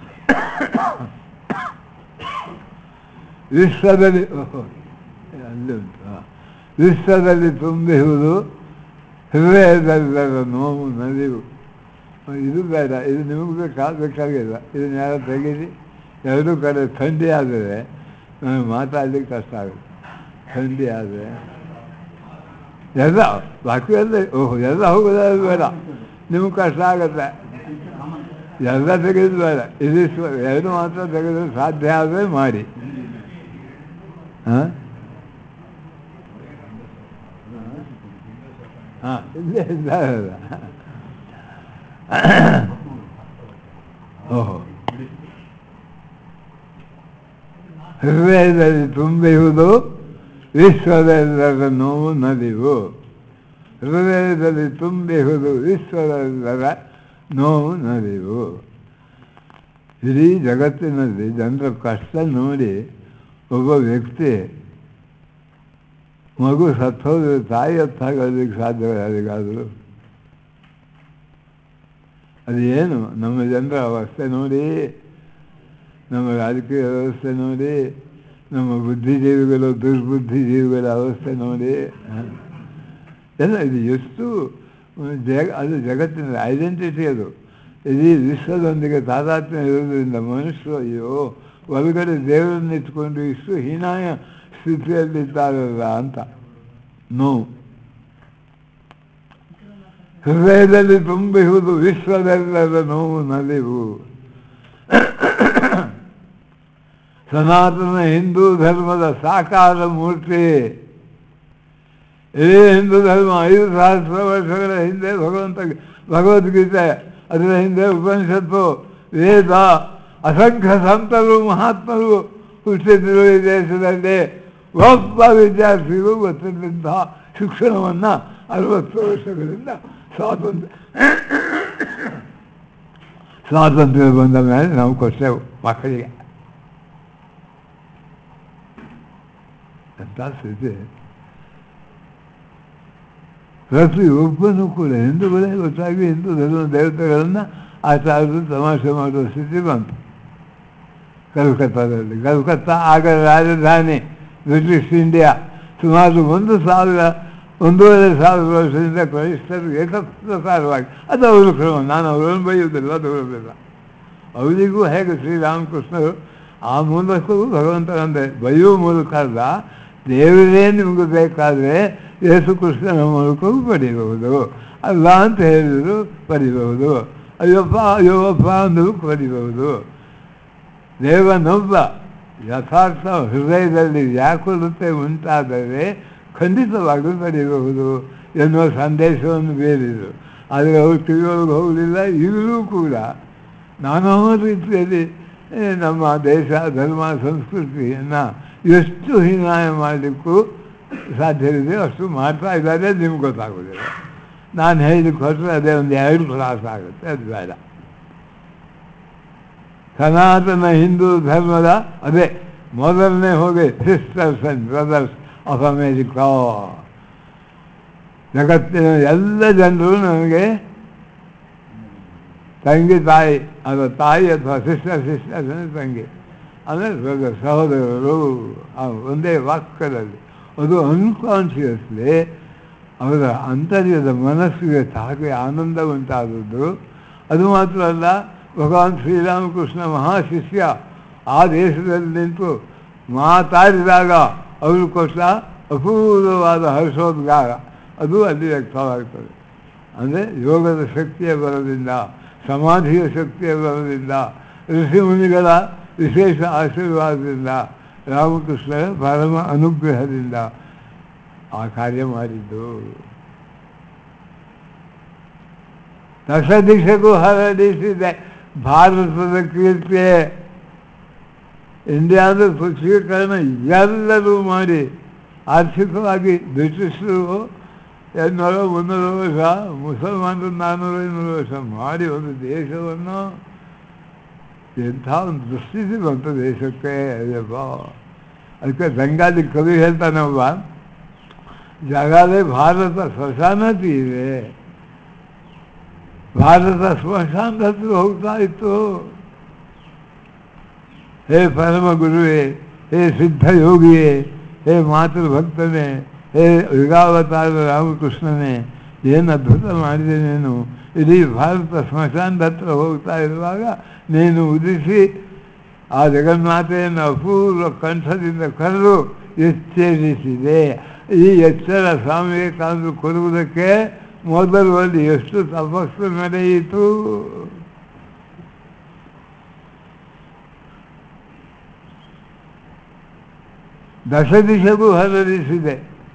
ವಿಶ್ವದಲ್ಲಿ ಓಹೋ ಅಲ್ಲಿ ಉಂಟು ಹಾಂ. ವಿಶ್ವದಲ್ಲಿ ತುಂಬಿರುವುದು ಹೃದಯದಲ್ಲದ ನೋವು ನಲಿವು ಇದು ಬೇಡ ಇದು ನಿಮಗೆ ಬೇಕಾ ಬೇಕಾಗಿಲ್ಲ ಇದನ್ನ ಯಾರು ತೆಗೀರಿ ಎರಡೂ ಕಡೆ ಥಂಡಿ ಆದರೆ ನನಗೆ ಮಾತಾಡಲಿಕ್ಕೆ ಕಷ್ಟ ಆಗುತ್ತೆ ಥಂಡಿ ಆದರೆ ಎಲ್ಲ ಬಾಕಿ ಎಲ್ಲ ಓಹೋ ಎಲ್ಲ ಹೋಗೋದಾದ್ರೆ ಬೇಡ ನಿಮಗೆ ಕಷ್ಟ ಆಗುತ್ತೆ ಎಲ್ಲ ತೆಗೆದು ಬೇಡ ಇದಿಷ್ಟು ಎರಡು ಮಾತ್ರ ತೆಗೆದು ಸಾಧ್ಯ ಆದರೆ ಮಾಡಿ ಹಾಂ ಹಾಂ ಇಲ್ಲೇ ಇದ್ದಾರಲ್ಲ ಓಹೋ ಹೃದಯದಲ್ಲಿ ತುಂಬಿರುವುದು ವಿಶ್ವದೆಲ್ಲರ ನೋವು ನಲಿವು ಹೃದಯದಲ್ಲಿ ತುಂಬಿರುವುದು ವಿಶ್ವದೆಲ್ಲರ ನೋವು ನಲಿವು ಇಡೀ ಜಗತ್ತಿನಲ್ಲಿ ಜನರ ಕಷ್ಟ ನೋಡಿ ಒಬ್ಬ ವ್ಯಕ್ತಿ ಮಗು ಸತ್ತೋದ್ರೆ ತಾಯಿ ಹೊತ್ತಾಗೋದಕ್ಕೆ ಸಾಧ್ಯವೇ ಯಾರಿಗಾದರೂ ಅದು ಏನು ನಮ್ಮ ಜನರ ಅವಸ್ಥೆ ನೋಡಿ ನಮ್ಮ ರಾಜಕೀಯ ವ್ಯವಸ್ಥೆ ನೋಡಿ ನಮ್ಮ ಬುದ್ಧಿಜೀವಿಗಳು ದುರ್ಬುದ್ಧಿಜೀವಿಗಳ ಅವಸ್ಥೆ ನೋಡಿ ಹ. ಎಲ್ಲ ಇದು ಎಷ್ಟು ಜಗ ಅದು ಜಗತ್ತಿನ ಐಡೆಂಟಿಟಿ ಅದು ಇಡೀ ವಿಶ್ವದೊಂದಿಗೆ ತಾದಾತ್ಮ್ಯ ಇರೋದ್ರಿಂದ ಮನುಷ್ಯರು ಅಯ್ಯೋ ಒಳಗಡೆ ದೇವರನ್ನು ಇಟ್ಕೊಂಡು ಇಷ್ಟು ಹೀನಾಯ ಸ್ಥಿತಿಯಲ್ಲಿದ್ದಾರಲ್ಲ ಅಂತ ನೋವು ಹೃದಯದಲ್ಲಿ ತುಂಬಿರುವುದು ವಿಶ್ವದೆಲ್ಲದ ನೋವು ನಲಿವು ಸನಾತನ ಹಿಂದೂ ಧರ್ಮದ ಸಾಕಾರ ಮೂರ್ತಿ ಇಡೀ ಹಿಂದೂ ಧರ್ಮ ಐದು ಸಹಸ್ರ ವರ್ಷಗಳ ಹಿಂದೆ ಭಗವಂತ ಭಗವದ್ಗೀತೆ ಅದರ ಹಿಂದೆ ಉಪನಿಷತ್ತು ವೇದ ಅಸಂಖ್ಯ ಸಂತರು ಮಹಾತ್ಮರು ಹುಟ್ಟಿದ್ರು ಈ ದೇಶದಲ್ಲಿ ಒಬ್ಬ ವಿದ್ಯಾರ್ಥಿಗೂ ಗೊತ್ತಿದ್ದಂತಹ ಶಿಕ್ಷಣವನ್ನು ಅರವತ್ತು ವರ್ಷಗಳಿಂದ ಸ್ವಾತಂತ್ರ್ಯ ಸ್ವಾತಂತ್ರ್ಯ ಬಂದ ಮೇಲೆ ನಾವು ಕೊಟ್ಟೆವು ಮಕ್ಕಳಿಗೆ ಎಂಥ ಸ್ಥಿತಿ ಪ್ರತಿಯೊಬ್ಬನೂ ಕೂಡ ಹಿಂದೂಗಳೇ ಗೊತ್ತಾಗಿ ಹಿಂದೂ ಧರ್ಮ ದೇವತೆಗಳನ್ನು ಆಚಾರ್ಯರು ತಮಾಷೆ ಮಾಡುವ ಸ್ಥಿತಿ ಬಂತು ಕಲ್ಕತ್ತಾದಲ್ಲಿ ಕಲ್ಕತ್ತಾ ಆಗ ರಾಜಧಾನಿ ಬ್ರಿಟಿಷ್ ಇಂಡಿಯಾ ಸುಮಾರು ಒಂದು ಸಾವಿರ ಒಂದೂವರೆ ಸಾವಿರ ವರ್ಷದಿಂದ ಕ್ರೈಸ್ತರು ಏಕಪ್ರಕಾರವಾಗಿ ಅದು ಅವರ ಕ್ರಮ ನಾನು ಅವರನ್ನು ಬೈಯುವುದಿಲ್ಲ ಅದು ಬರೋದಿಲ್ಲ ಅವರಿಗೂ ಹೇಗೆ ಶ್ರೀರಾಮಕೃಷ್ಣರು ಆ ಮೂಲಕವೂ ಭಗವಂತನಂದೆ ಬೈಯುವ ಮೂಲಕ ಅಲ್ಲ ದೇವರೇ ನಿಮಗೆ ಬೇಕಾದರೆ ಯೇಸು ಕೃಷ್ಣನ ಮೂಲಕವೂ ಪಡಿಬಹುದು ಅಲ್ಲ ಅಂತ ಹೇಳಿದ್ರು ಪಡಿಬಹುದು ಅಯ್ಯಪ್ಪ ಅಯ್ಯಪ್ಪ ಅಂದರೂ ಪಡಿಬಹುದು ದೇವನೊಬ್ಬ ಯಥಾರ್ಥ ಹೃದಯದಲ್ಲಿ ವ್ಯಾಕುಲತೆ ಉಂಟಾದರೆ ಖಂಡಿತವಾಗಿಯೂ ಪಡೆಯಬಹುದು ಎನ್ನುವ ಸಂದೇಶವನ್ನು ಬೇರಿದರು ಆದರೆ ಅವರು ಕಿವಿಯೊಳಗೆ ಹೋಗಲಿಲ್ಲ ಈಗಲೂ ಕೂಡ ನಾನಾ ರೀತಿಯಲ್ಲಿ ಏ, ನಮ್ಮ ದೇಶ ಧರ್ಮ ಸಂಸ್ಕೃತಿಯನ್ನು ಎಷ್ಟು ಹೀನಾಯ ಮಾಡಲಿಕ್ಕೂ ಸಾಧ್ಯವಿದೆ ಅಷ್ಟು ಮಾಡ್ತಾ ಇದ್ದಾರೆ ನಿಮ್ಗೆ ಗೊತ್ತಾಗೋದಿಲ್ಲ ನಾನು ಹೇಳಿದಕ್ಕೆ ಹೊರಟ್ರೆ ಅದೇ ಒಂದು ಎರಡು ಕ್ಲಾಸ್ ಆಗುತ್ತೆ ಅದು ಬೇಡ ಸನಾತನ ಹಿಂದೂ ಧರ್ಮದ ಅದೇ ಮೊದಲನೇ ಹೋಗಿ sisters and brothers of America ಜಗತ್ತಿನ ಎಲ್ಲ ಜನರು ನನಗೆ ತಂಗಿ ತಾಯಿ ಅದು ತಾಯಿ ಅಥವಾ ಸಿಸ್ಟರ್ ಸಿಸ್ಟರ್ ಅಂದರೆ ತಂಗಿ ಅಂದರೆ ಬ್ರದರ್ ಸಹೋದರರು ಆ ಒಂದೇ ವಾಕ್ಯದಲ್ಲಿ ಅದು ಅನ್ಕಾನ್ಷಿಯಸ್ಲಿ ಅವರ ಅಂತರ್ಯದ ಮನಸ್ಸಿಗೆ ತಾಗೆ ಆನಂದ ಉಂಟಾದದ್ದು ಅದು ಮಾತ್ರ ಅಲ್ಲ ಭಗವಾನ್ ಶ್ರೀರಾಮಕೃಷ್ಣ ಮಹಾಶಿಷ್ಯ ಆ ದೇಶದಲ್ಲಿ ನಿಂತು ಮಾತಾಡಿದಾಗ ಅವರು ಕೊಟ್ಟ ಅಪೂರ್ವವಾದ ಹರ್ಷೋದ್ಗಾರ ಅದು ಅಲ್ಲಿ ವ್ಯಕ್ತವಾಗ್ತದೆ ಅಂದರೆ ಯೋಗದ ಶಕ್ತಿಯ ಬಲದಿಂದ ಸಮಾಧಿಯ ಶಕ್ತಿಯ ಬಲದಿಂದ ಋಷಿಮುನಿಗಳ ವಿಶೇಷ ಆಶೀರ್ವಾದದಿಂದ ರಾಮಕೃಷ್ಣರ ಪರಮ ಅನುಗ್ರಹದಿಂದ ಆ ಕಾರ್ಯ ಮಾಡಿದ್ದು ದಶ ದಿಶೆಗೂ ಹರಡಿಸಿದೆ ಭಾರತದ ಕೀರ್ತಿ ಇಂಡಿಯಾದ ಪುಸ್ತಕೀಕರಣ ಎಲ್ಲರೂ ಮಾಡಿ ಆರ್ಥಿಕವಾಗಿ ಬ್ರಿಟಿಷರು ಎರಡುನೂರು ಮುನ್ನೂರು ವರ್ಷ ಮುಸಲ್ಮಾನರು ನಾನ್ನೂರು ಐನೂರು ವರ್ಷ ಮಾಡಿ ಒಂದು ದೇಶವನ್ನು ಎಂಥ ಒಂದು ದುಸ್ಥಿತಿ ಬಂತು ದೇಶಕ್ಕೆ ಅಯ್ಯಪ್ಪ ಅದಕ್ಕೆ ಬೆಂಗಾಲಿ ಕವಿ ಹೇಳ್ತಾನೆ ಒಬ್ಬ ಜಗದೇ ಭಾರತ ಸ್ಮಶಾನತಿ ಇದೆ ಭಾರತ ಸ್ಮಶಾನದ ಹತ್ರ ಹೋಗ್ತಾ ಇತ್ತು ಹೇ ಪರಮ ಗುರುವೇ ಹೇ ಸಿದ್ಧ ಯೋಗಿಯೇ ಹೇ ಮಾತೃಭಕ್ತನೇ ಹೇ ಯುಗಾವತಾರ ರಾಮಕೃಷ್ಣನೇ ಏನು ಅದ್ಭುತ ಮಾಡಿದೆ ನೀನು ಇಡೀ ಭಾರತ ಸ್ಮಶಾನದ ಹತ್ರ ಹೋಗ್ತಾ ಇರುವಾಗ ನೀನು ಉದಿಸಿ ಆ ಜಗನ್ಮಾತೆಯನ್ನು ಅಪೂರ್ವ ಕಂಠದಿಂದ ಕರೆದು ಎಚ್ಚರಿಸಿದೆ ಈ ಎಚ್ಚರ ಸ್ವಾಮಿ ವಿವೇಕಾನಂದರು ಕೊಡುವುದಕ್ಕೆ ಮೊದಲು ಅಲ್ಲಿ ಎಷ್ಟು ತಪಸ್ಸು ನಡೆಯಿತು ದಶ ದಿಶೆಗೂ ಹರಡಿಸಿದೆ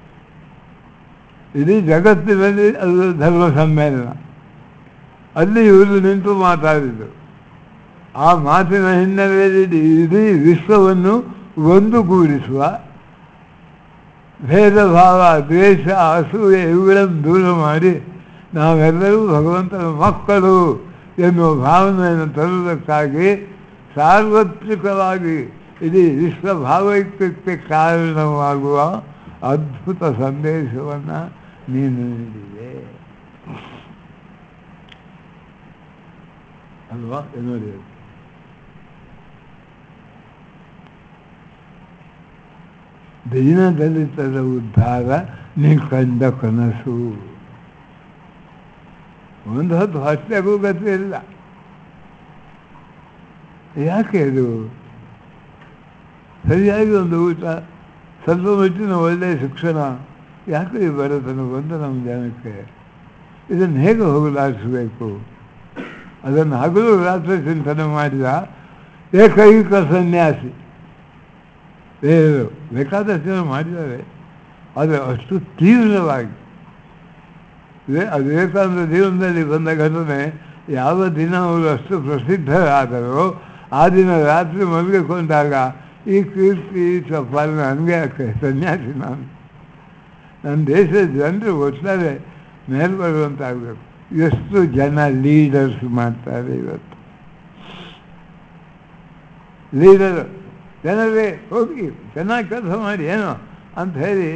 ಇಡೀ ಜಗತ್ತಿನಲ್ಲಿ ಅದು ಧರ್ಮ ಸಮ್ಮೇಳನ ಅಲ್ಲಿ ಇವರು ನಿಂತು ಮಾತಾಡಿದರು ಆ ಮಾತಿನ ಹಿನ್ನೆಲೆಯಲ್ಲಿ ಇಡೀ ವಿಶ್ವವನ್ನು ಒಂದುಗೂಡಿಸುವ ಭೇದ ಭಾವ ದ್ವೇಷ ಅಸೂಯೆ ಇವುಗಳನ್ನು ದೂರ ಮಾಡಿ ನಾವೆಲ್ಲರೂ ಭಗವಂತನ ಮಕ್ಕಳು ಎನ್ನುವ ಭಾವನೆಯನ್ನು ತರುವುದಕ್ಕಾಗಿ ಸಾರ್ವತ್ರಿಕವಾಗಿ ಇಡೀ ವಿಶ್ವ ಭಾವೈಕ್ಯಕ್ಕೆ ಕಾರಣವಾಗುವ ಅದ್ಭುತ ಸಂದೇಶವನ್ನು ನೀನು ನೀಡಿದೆ ಅಲ್ವಾ ನೋಡಿ ದೀನದಲಿತರ ಉದ್ಧಾರ ನೀ ಕಂಡ ಕನಸು ಒಂದು ಹೊತ್ತು ಹೊಟ್ಟೆಗೂ ಗತಿ ಇಲ್ಲ ಯಾಕೆ ಅದು ಸರಿಯಾಗಿ ಒಂದು ಊಟ ಸ್ವಲ್ಪ ಮಟ್ಟಿನ ಒಳ್ಳೆಯ ಶಿಕ್ಷಣ ಯಾಕೆ ಈ ಬಡತನ ಬಂದು ನಮ್ಮ ಜನಕ್ಕೆ ಇದನ್ನು ಹೇಗೆ ಹೋಗಲಾಡಿಸಬೇಕು ಅದನ್ನು ಹಗಲು ರಾತ್ರಿ ಚಿಂತನೆ ಮಾಡಿದ ಏಕೈಕ ಸನ್ಯಾಸಿ ಬೇರೆ ಬೇಕಾದಷ್ಟು ಜನ ಮಾಡಿದ್ದಾರೆ ಆದರೆ ಅಷ್ಟು ತೀವ್ರವಾಗಿ ಅದು ವಿವೇಕಾನಂದ ಜೀವನದಲ್ಲಿ ಬಂದ ಘಟನೆ ಯಾವ ದಿನ ಅವರು ಅಷ್ಟು ಪ್ರಸಿದ್ಧರಾದರೋ ಆ ದಿನ ರಾತ್ರಿ ಮಲಗಿಕೊಂಡಾಗ ಈ ಕೀರ್ತಿ ಈ ಚಪ್ಪಾಲ ನನಗೆ ಯಾಕೆ ಸನ್ಯಾಸಿ ನಾನು ನನ್ನ ದೇಶದ ಜನರು ಒಟ್ಟಾರೆ ಮೇಲ್ಬರುವಂತಾಗಬೇಕು ಎಷ್ಟು ಜನ ಲೀಡರ್ಸ್ ಮಾಡ್ತಾರೆ ಇವತ್ತು ಲೀಡರ್ ಜನರೇ ಹೋಗಿ ಚೆನ್ನಾಗಿ ಕೆಲಸ ಮಾಡಿ ಏನೋ ಅಂತ ಹೇಳಿ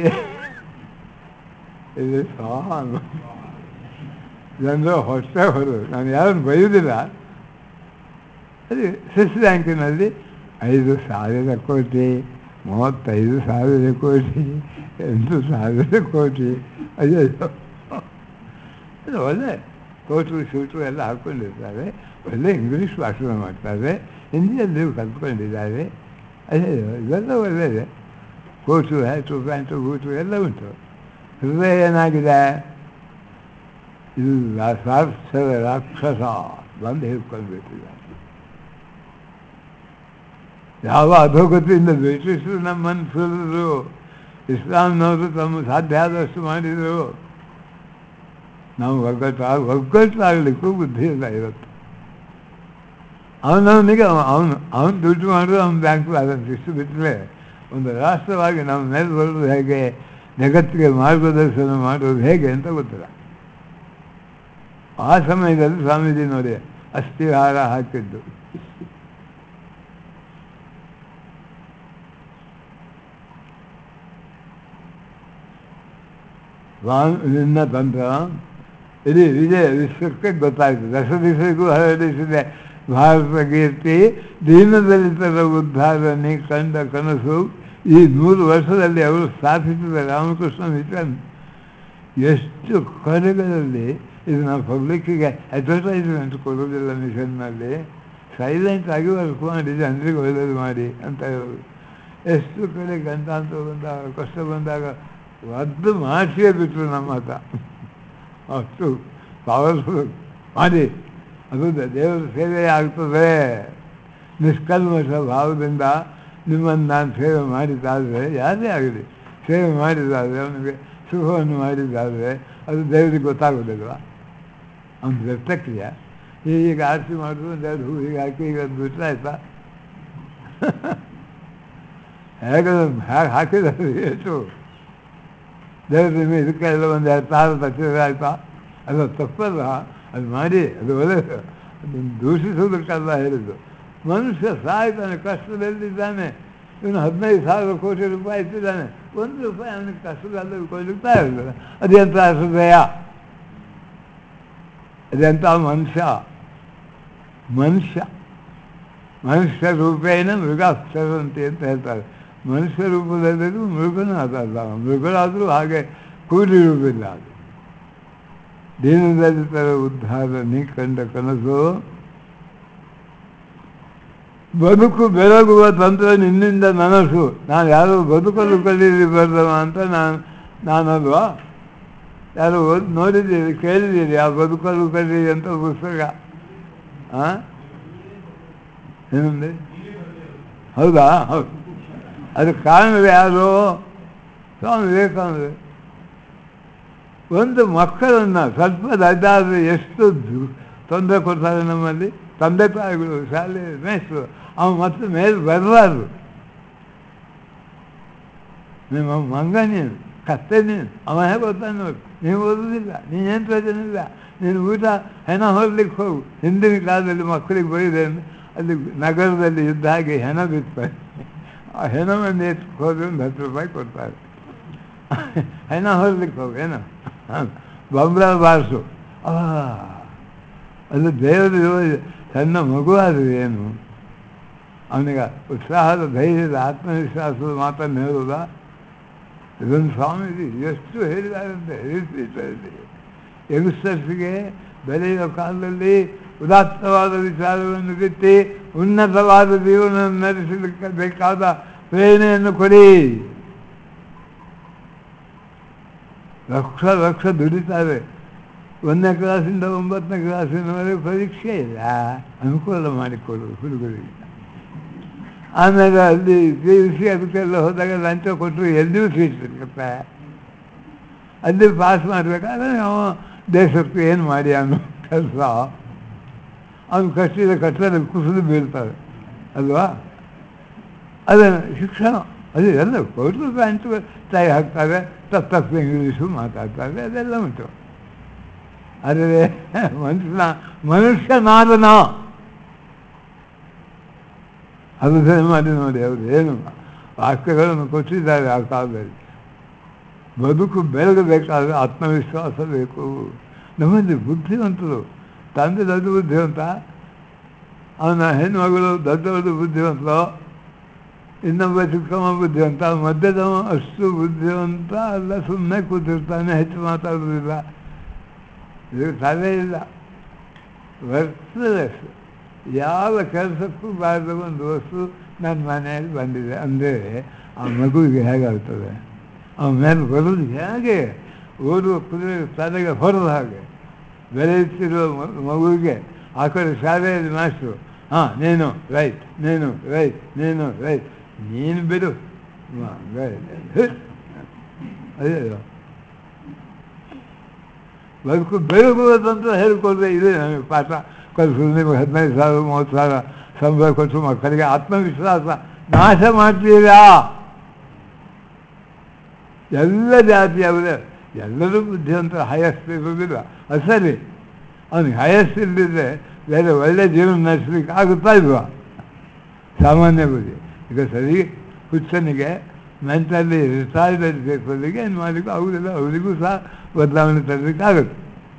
ಇದು ಸಾಲು ಜನರು ಹೊಟ್ಟೆ ಹೊರು ನಾನು ಯಾರನ್ನು ಬೈಯುವುದಿಲ್ಲ ಅದೇ ಸ್ವಿಸ್ ಬ್ಯಾಂಕಿನಲ್ಲಿ ಐದು ಸಾವಿರ ಕೋಟಿ ಮೂವತ್ತೈದು ಸಾವಿರ ಕೋಟಿ ಎಂಟು ಸಾವಿರ ಕೋಟಿ ಅಯ್ಯೋ ಅದು ಒಳ್ಳೆ ಕೋಟು ಶೂಟು ಎಲ್ಲ ಹಾಕ್ಕೊಂಡಿರ್ತಾರೆ ಒಳ್ಳೆ ಇಂಗ್ಲೀಷ್ ಭಾಷಣ ಮಾಡ್ತಾರೆ ಹಿಂದಿಯಲ್ಲಿ ಕಲ್ತ್ಕೊಂಡಿದ್ದಾರೆ ಅಯ್ಯೋ ಇವೆಲ್ಲ ಒಳ್ಳೆಯದೇ ಕೋಟು ಹ್ಯಾಟು ಪ್ಯಾಂಟು ಬೂಟು ಎಲ್ಲ ಉಂಟು ಹೃದಯ ಏನಾಗಿದೆ ಇದು ರಾಕ್ಷಸ ರಾಕ್ಷಸ ಬಂದು ಹೇಳ್ಕೊಂಡ್ಬಿಟ್ಟಿದ್ದಾರೆ ಯಾವ ಅಧೋಗತಿಯಿಂದ ಬ್ರಿಟಿಷರು ನಮ್ಮನ್ನು ಸುರಿದ್ರು ಇಸ್ಲಾಂನವರು ತಮ್ಮ ಸಾಧ್ಯ ಆದಷ್ಟು ಮಾಡಿದರು ನಾವು ಒಗ್ಗಟ್ಟು ಒಗ್ಗಟ್ಟಾಗಲಿಕ್ಕೂ ಬುದ್ಧಿ ಇಲ್ಲ ಇವತ್ತು ಅವನವನಿಗೆ ಅವನು ಅವನು ದುಡ್ಡು ಮಾಡೋದು ಅವನ ಬ್ಯಾಂಕ್ ಬ್ಯಾಲೆನ್ಸ್ ಇಷ್ಟು ಬಿಟ್ಟರೆ ಒಂದು ರಾಷ್ಟ್ರವಾಗಿ ನಮ್ಮ ಮೇಲೆ ಬರೋದು ಹೇಗೆ ಜಗತ್ತಿಗೆ ಮಾರ್ಗದರ್ಶನ ಮಾಡೋದು ಹೇಗೆ ಅಂತ ಗೊತ್ತಿಲ್ಲ ಆ ಸಮಯದಲ್ಲಿ ಸ್ವಾಮೀಜಿ ನೋಡಿ ಅಸ್ಥಿಹಾರ ಹಾಕಿದ್ದು ಸ್ವಾಮಿ ನಿನ್ನ ತಂತ್ರ ಇಡೀ ವಿಜಯ ವಿಶ್ವಕ್ಕೆ ಗೊತ್ತಾಯಿತು ದಶ ದಿವಸಕ್ಕೂ ಹರಡಿಸಿದೆ ಭಾರತ ಕೀರ್ತಿ ದೀನದಲಿತರ ಉದ್ಧಾರನೆ ಕಂಡ ಕನಸು ಈ ನೂರು ವರ್ಷದಲ್ಲಿ ಅವರು ಸ್ಥಾಪಿಸಿದ ರಾಮಕೃಷ್ಣ ಮಿಷನ್ ಎಷ್ಟು ಕಡೆಗಳಲ್ಲಿ ಇದು ನಾವು ಪಬ್ಲಿಕ್ಕಿಗೆ ಅಡ್ವರ್ಟೈಸ್ಮೆಂಟ್ ಕೊಡೋದಿಲ್ಲ ಮಿಷನ್ನಲ್ಲಿ ಸೈಲೆಂಟ್ ಆಗಿ ವರ್ಕ್ ಮಾಡಿ ಜನರಿಗೆ ಒಳ್ಳೇದು ಮಾಡಿ ಅಂತ ಹೇಳೋದು ಎಷ್ಟು ಕಡೆ ಗಂಟಾಂತ ಬಂದಾಗ ಕಷ್ಟ ಬಂದಾಗ ರದ್ದು ಮಾಡಿಸೇ ಬಿಟ್ಟರು ನಮ್ಮ ಹತ್ರ ಅಷ್ಟು ಪವರ್ಫುಲ್ ಮಾಡಿ ಅದು ದೇವರ ಸೇವೆ ಆಗ್ತದೆ ನಿಷ್ಕಲ್ಮಶ ಭಾವದಿಂದ ನಿಮ್ಮನ್ನು ನಾನು ಸೇವೆ ಮಾಡಿದ್ದಾದರೆ ಯಾರೇ ಆಗಲಿ ಸೇವೆ ಮಾಡಿದ್ದಾದರೆ ಅವನಿಗೆ ಸುಖವನ್ನು ಮಾಡಿದ್ದಾದರೆ ಅದು ದೇವರಿಗೆ ಗೊತ್ತಾಗೋದಿಲ್ವ ಅವನು ವ್ಯಕ್ತಕ್ರಿಯ ಈಗ ಆರತಿ ಮಾಡೋದು ಒಂದೆರಡು ಹೂ ಹೀಗೆ ಹಾಕಿ ಈಗ ಅದು ಬಿಟ್ಟರೆ ಆಯ್ತಾ ಹೇಗೆ ಹೇಗೆ ಹಾಕಿದ್ದಾರೆ ಎಷ್ಟು ದೇವ್ರ ನಿಮಗೆ ಇದಕ್ಕೆಲ್ಲ ಒಂದು ಎರಡು ತಾರು ತಟ್ಟಿದ್ರೆ ಆಯ್ತಾ ಅದು ತಪ್ಪಲ್ಲ ಅದು ಮಾಡಿ ಅದು ಒಳ್ಳೆಯದು ಅದನ್ನು ದೂಷಿಸೋದಕ್ಕಲ್ಲ ಹೇಳಿದ್ದು ಮನುಷ್ಯ ಸಾಯ್ತಾನೆ ಕಷ್ಟದಲ್ಲಿದ್ದಾನೆ ಇವನು ಹದಿನೈದು ಸಾವಿರ ಕೋಟಿ ರೂಪಾಯಿ ಇಟ್ಟಿದ್ದಾನೆ ಒಂದು ರೂಪಾಯಿ ಅವನಿಗೆ ಕಷ್ಟದಲ್ಲಿ ಕೊಡ್ಲಿಕ್ತಾ ಇರ್ತದೆ ಅದೆಂಥ ಹೃದಯ ಅದೆಂಥ ಮನುಷ್ಯ ಮನುಷ್ಯ ಮನುಷ್ಯ ರೂಪೇಣ ಮೃಗಾಕ್ಷರಂತೆ ಅಂತ ಹೇಳ್ತಾರೆ ಮನುಷ್ಯ ರೂಪದಲ್ಲಿದ್ದು ಮೃಗನೂ ಅದಲ್ಲ ಮೃಗರಾದರೂ ಹಾಗೆ ಕೂಡಿರುವುದಿಲ್ಲ ಅದು ದೀನದಲಿತರ ಉದ್ಧಾರ ನೀ ಕಂಡ ಕನಸು ಬದುಕು ಬೆಳಗುವ ತಂತ್ರ ನಿನ್ನಿಂದ ನನಸು ನಾನು ಯಾರು ಬದುಕಲು ಕಲೀರಿ ಬರ್ದವ ಅಂತ ನಾನು ನಾನಲ್ವಾ ಯಾರು ಓದ್ ನೋಡಿದ್ದೀರಿ ಕೇಳಿದ್ದೀರಿ ಆ ಬದುಕಲು ಕಲೀರಿ ಅಂತ ಪುಸ್ತಕ ಹಾಂ ಏನಂದ್ರೆ ಹೌದಾ ಹೌದು ಅದು ಕಾರಣವೇ ಯಾರು ಸ್ವಾಮಿ ವಿವೇಕಾನಂದ ಒಂದು ಮಕ್ಕಳನ್ನು ಸ್ವಲ್ಪ ದಡ್ಡಾದರೆ ಎಷ್ಟು ದು- ತೊಂದರೆ ಕೊಡ್ತಾರೆ ನಮ್ಮಲ್ಲಿ ತಂದೆ ತಾಯಿಗಳು ಶಾಲೆ ಮೇಷ್ಟ್ರು ಅವನು ಮತ್ತೆ ಮೇಲೆ ಬರಬಾರ್ದು ನಿಮ್ಮ ಮಂಗ ನೀನು ಕತ್ತೆ ನೀನು ಅವ ಹೇಗೆ ಓದ್ತಾನೆ ನೋಡಿ ನೀವು ಓದೋದಿಲ್ಲ ನೀನೇನು ಪ್ರಯೋಜನ ಇಲ್ಲ ನೀನು ಊಟ ಹೆಣ ಹೊರಲಿಕ್ಕೆ ಹೋಗು ಹಿಂದಿನ ಕಾಲದಲ್ಲಿ ಮಕ್ಕಳಿಗೆ ಬೈದೆ ಅಲ್ಲಿ ನಗರದಲ್ಲಿ ಯುದ್ಧ ಆಗಿ ಹೆಣ ಬಿತ್ತಾರೆ ಆ ಹೆಣವನ್ನು ಎತ್ಕೊಂಡು ಹೋದ್ರೆ ಒಂದು ಹತ್ತು ರೂಪಾಯಿ ಕೊಡ್ತಾರೆ ಹೆಣ ಹೊರಲಿಕ್ಕೆ ಹೋಗು ಏನೋ ಬೊಂಬಳ ಬಾರಿಸು ಆ ಅದು ದೇವರು ಸಣ್ಣ ಮಗುವಾದರೆ ಏನು ಅವನಿಗೆ ಉತ್ಸಾಹದ ಧೈರ್ಯದ ಆತ್ಮವಿಶ್ವಾಸದ ಮಾತನ್ನು ಹೇಳುವುದ ಇದೊಂದು ಸ್ವಾಮೀಜಿ ಎಷ್ಟು ಹೇಳಿದ್ದಾರೆ ಅಂತ ಹೇಳ್ತಿದ್ದಾರೆ ಯಂಗ್ಸ್ಟರ್ಸ್ಗೆ ಬೆಳೆಯುವ ಕಾಲದಲ್ಲಿ ಉದಾತ್ತವಾದ ವಿಚಾರವನ್ನು ಬಿತ್ತಿ ಉನ್ನತವಾದ ಜೀವನ ನಡೆಸಲಿಕ್ಕೆ ಬೇಕಾದ ಪ್ರೇರಣೆಯನ್ನು ಕೊಡಿ ಲಕ್ಷ ಲಕ್ಷ ದುಡಿತಾರೆ ಒಂದನೇ ಕ್ಲಾಸಿಂದ ಒಂಬತ್ತನೇ ಕ್ಲಾಸಿನವರೆಗೆ ಪರೀಕ್ಷೆ ಇಲ್ಲ ಅನುಕೂಲ ಮಾಡಿಕೊಡು ಹುಡುಗರಿಗೆ ಆಮೇಲೆ ಅಲ್ಲಿ ಪಿ ಯು ಸಿ ಅದಕ್ಕೆಲ್ಲ ಹೋದಾಗ ಲಂಚ ಕೊಟ್ಟರು ಎಲ್ಲಿಯೂ ಸೀಟ್ ಸಿಗುತ್ತೆ ಅಲ್ಲಿ ಪಾಸ್ ಮಾಡಬೇಕಾದ್ರೆ ನಾವು ದೇಶಕ್ಕೆ ಏನು ಮಾಡಿ ಅನ್ನೋ ಕೆಲಸ ಅವನು ಕಟ್ಟಿದ ಕಟ್ಟಡ ಕುಸಿದು ಬೀಳ್ತಾರೆ ಅಲ್ವಾ ಅದನ್ನು ಶಿಕ್ಷಣ ಅದು ಎಲ್ಲ ಕೋಟಿ ರೂಪಾಯಿ ಅಂತೂ ತಾಯಿ ಹಾಕ್ತಾರೆ ತಪ್ಪು ತಪ್ಪು ಇಂಗ್ಲೀಷು ಮಾತಾಡ್ತಾರೆ ಅದೆಲ್ಲ ಉಂಟು ಆದರೆ ಮನುಷ್ಯನ ಮನುಷ್ಯನಾದನ ಅದು ಸರಿ ಮಾಡಿ ನೋಡಿ ಅವರು ಏನು ವಾಕ್ಯಗಳನ್ನು ಕೊಟ್ಟಿದ್ದಾರೆ ಆ ಕಾಲದಲ್ಲಿ ಬದುಕು ಬೆಳಗಬೇಕಾದ್ರೆ ಆತ್ಮವಿಶ್ವಾಸ ಬೇಕು ನಮ್ಮಲ್ಲಿ ಬುದ್ಧಿವಂತರು ತಂದೆ ದೊಡ್ಡ ಬುದ್ಧಿವಂತ ಅವನ ಹೆಣ್ಮಗಳು ದೊಡ್ಡವಳು ಬುದ್ಧಿವಂತರು ಇನ್ನೊಬ್ಬ ಚಿಕ್ಕಮ್ಮ ಬುದ್ಧಿವಂತ ಮಧ್ಯದವ ಅಷ್ಟು ಬುದ್ಧಿವಂತ ಅಲ್ಲ ಸುಮ್ಮನೆ ಕೂತಿರ್ತಾನೆ ಹೆಚ್ಚು ಮಾತಾಡೋದಿಲ್ಲ ಇದು ತಲೆ ಇಲ್ಲ ವರ್ತ್ಲೆಸ್ ಯಾವ ಕೆಲಸಕ್ಕೂ ಬಾರದ ಒಂದು ವಸ್ತು ನನ್ನ ಮನೆಯಲ್ಲಿ ಬಂದಿದೆ ಅಂದರೆ ಆ ಮಗುವಿಗೆ ಹೇಗಾಗ್ತದೆ ಅವನ ಮೇಲೆ ಬರೋದು ಹೇಗೆ ಓದುವ ಕುದುರೆ ತಲೆಗೆ ಹೊರದ ಹಾಗೆ ಬೆಳೆಯುತ್ತಿರುವ ಮ- ಮಗುವಿಗೆ ಆ ಕಡೆ ಶಾಲೆಯಲ್ಲಿ ಮಾಸ್ಟ್ರು ಹಾಂ ನೀನು ರೈಟ್ ನೀನು ರೈಟ್ ನೀನು ರೈಟ್ ನೀನು ಬಿಡು ಮ- ರೈಟ್. ಅದೇ ಅಲ್ವಾ? ಬದುಕು ಬೆಳಗುವುದಂತ ಹೇಳಿಕೊಂಡ್ರೆ ಇದೆ ನಮಗೆ ಪಾಠ ಕಲಿಸೋದು ನಿಮಗೆ ಹದಿನೈದು ಸಾವಿರ ಮೂವತ್ತು ಸಾವಿರ ಸಂಬಳ ಕೊಟ್ಟು ಮಕ್ಕಳಿಗೆ ಆತ್ಮವಿಶ್ವಾಸ ನಾಶ ಮಾಡ್ತೀರಾ ಎಲ್ಲ ಜಾತಿಯವರೇ ಎಲ್ಲರೂ ಬುದ್ಧಿವಂತರು ಹಯಸ್ಸು ಇರೋದಿಲ್ಲ ಅದು ಸರಿ ಅವನಿಗೆ ಹಯಸ್ಸು ಇಲ್ಲದಿದ್ದರೆ ಬೇರೆ ಒಳ್ಳೆ ಜೀವನ ನಡೆಸಲಿಕ್ಕೆ ಆಗುತ್ತಾ ಇಲ್ವಾ ಸಾಮಾನ್ಯ ಬುದ್ಧಿ ಈಗ ಸರಿ ಹುಚ್ಚನಿಗೆ ಮೆಂಟಲಿ ರಿಟೈರ್ಡ್ ಸೇರಿಸಲಿಕ್ಕೆ ಏನು ಮಾಡಲಿಕ್ಕೂ ಆಗುದಿಲ್ಲ ಅವರಿಗೂ ಸಹ ಬದಲಾವಣೆ ತರಲಿಕ್ಕೆ ಆಗುತ್ತೆ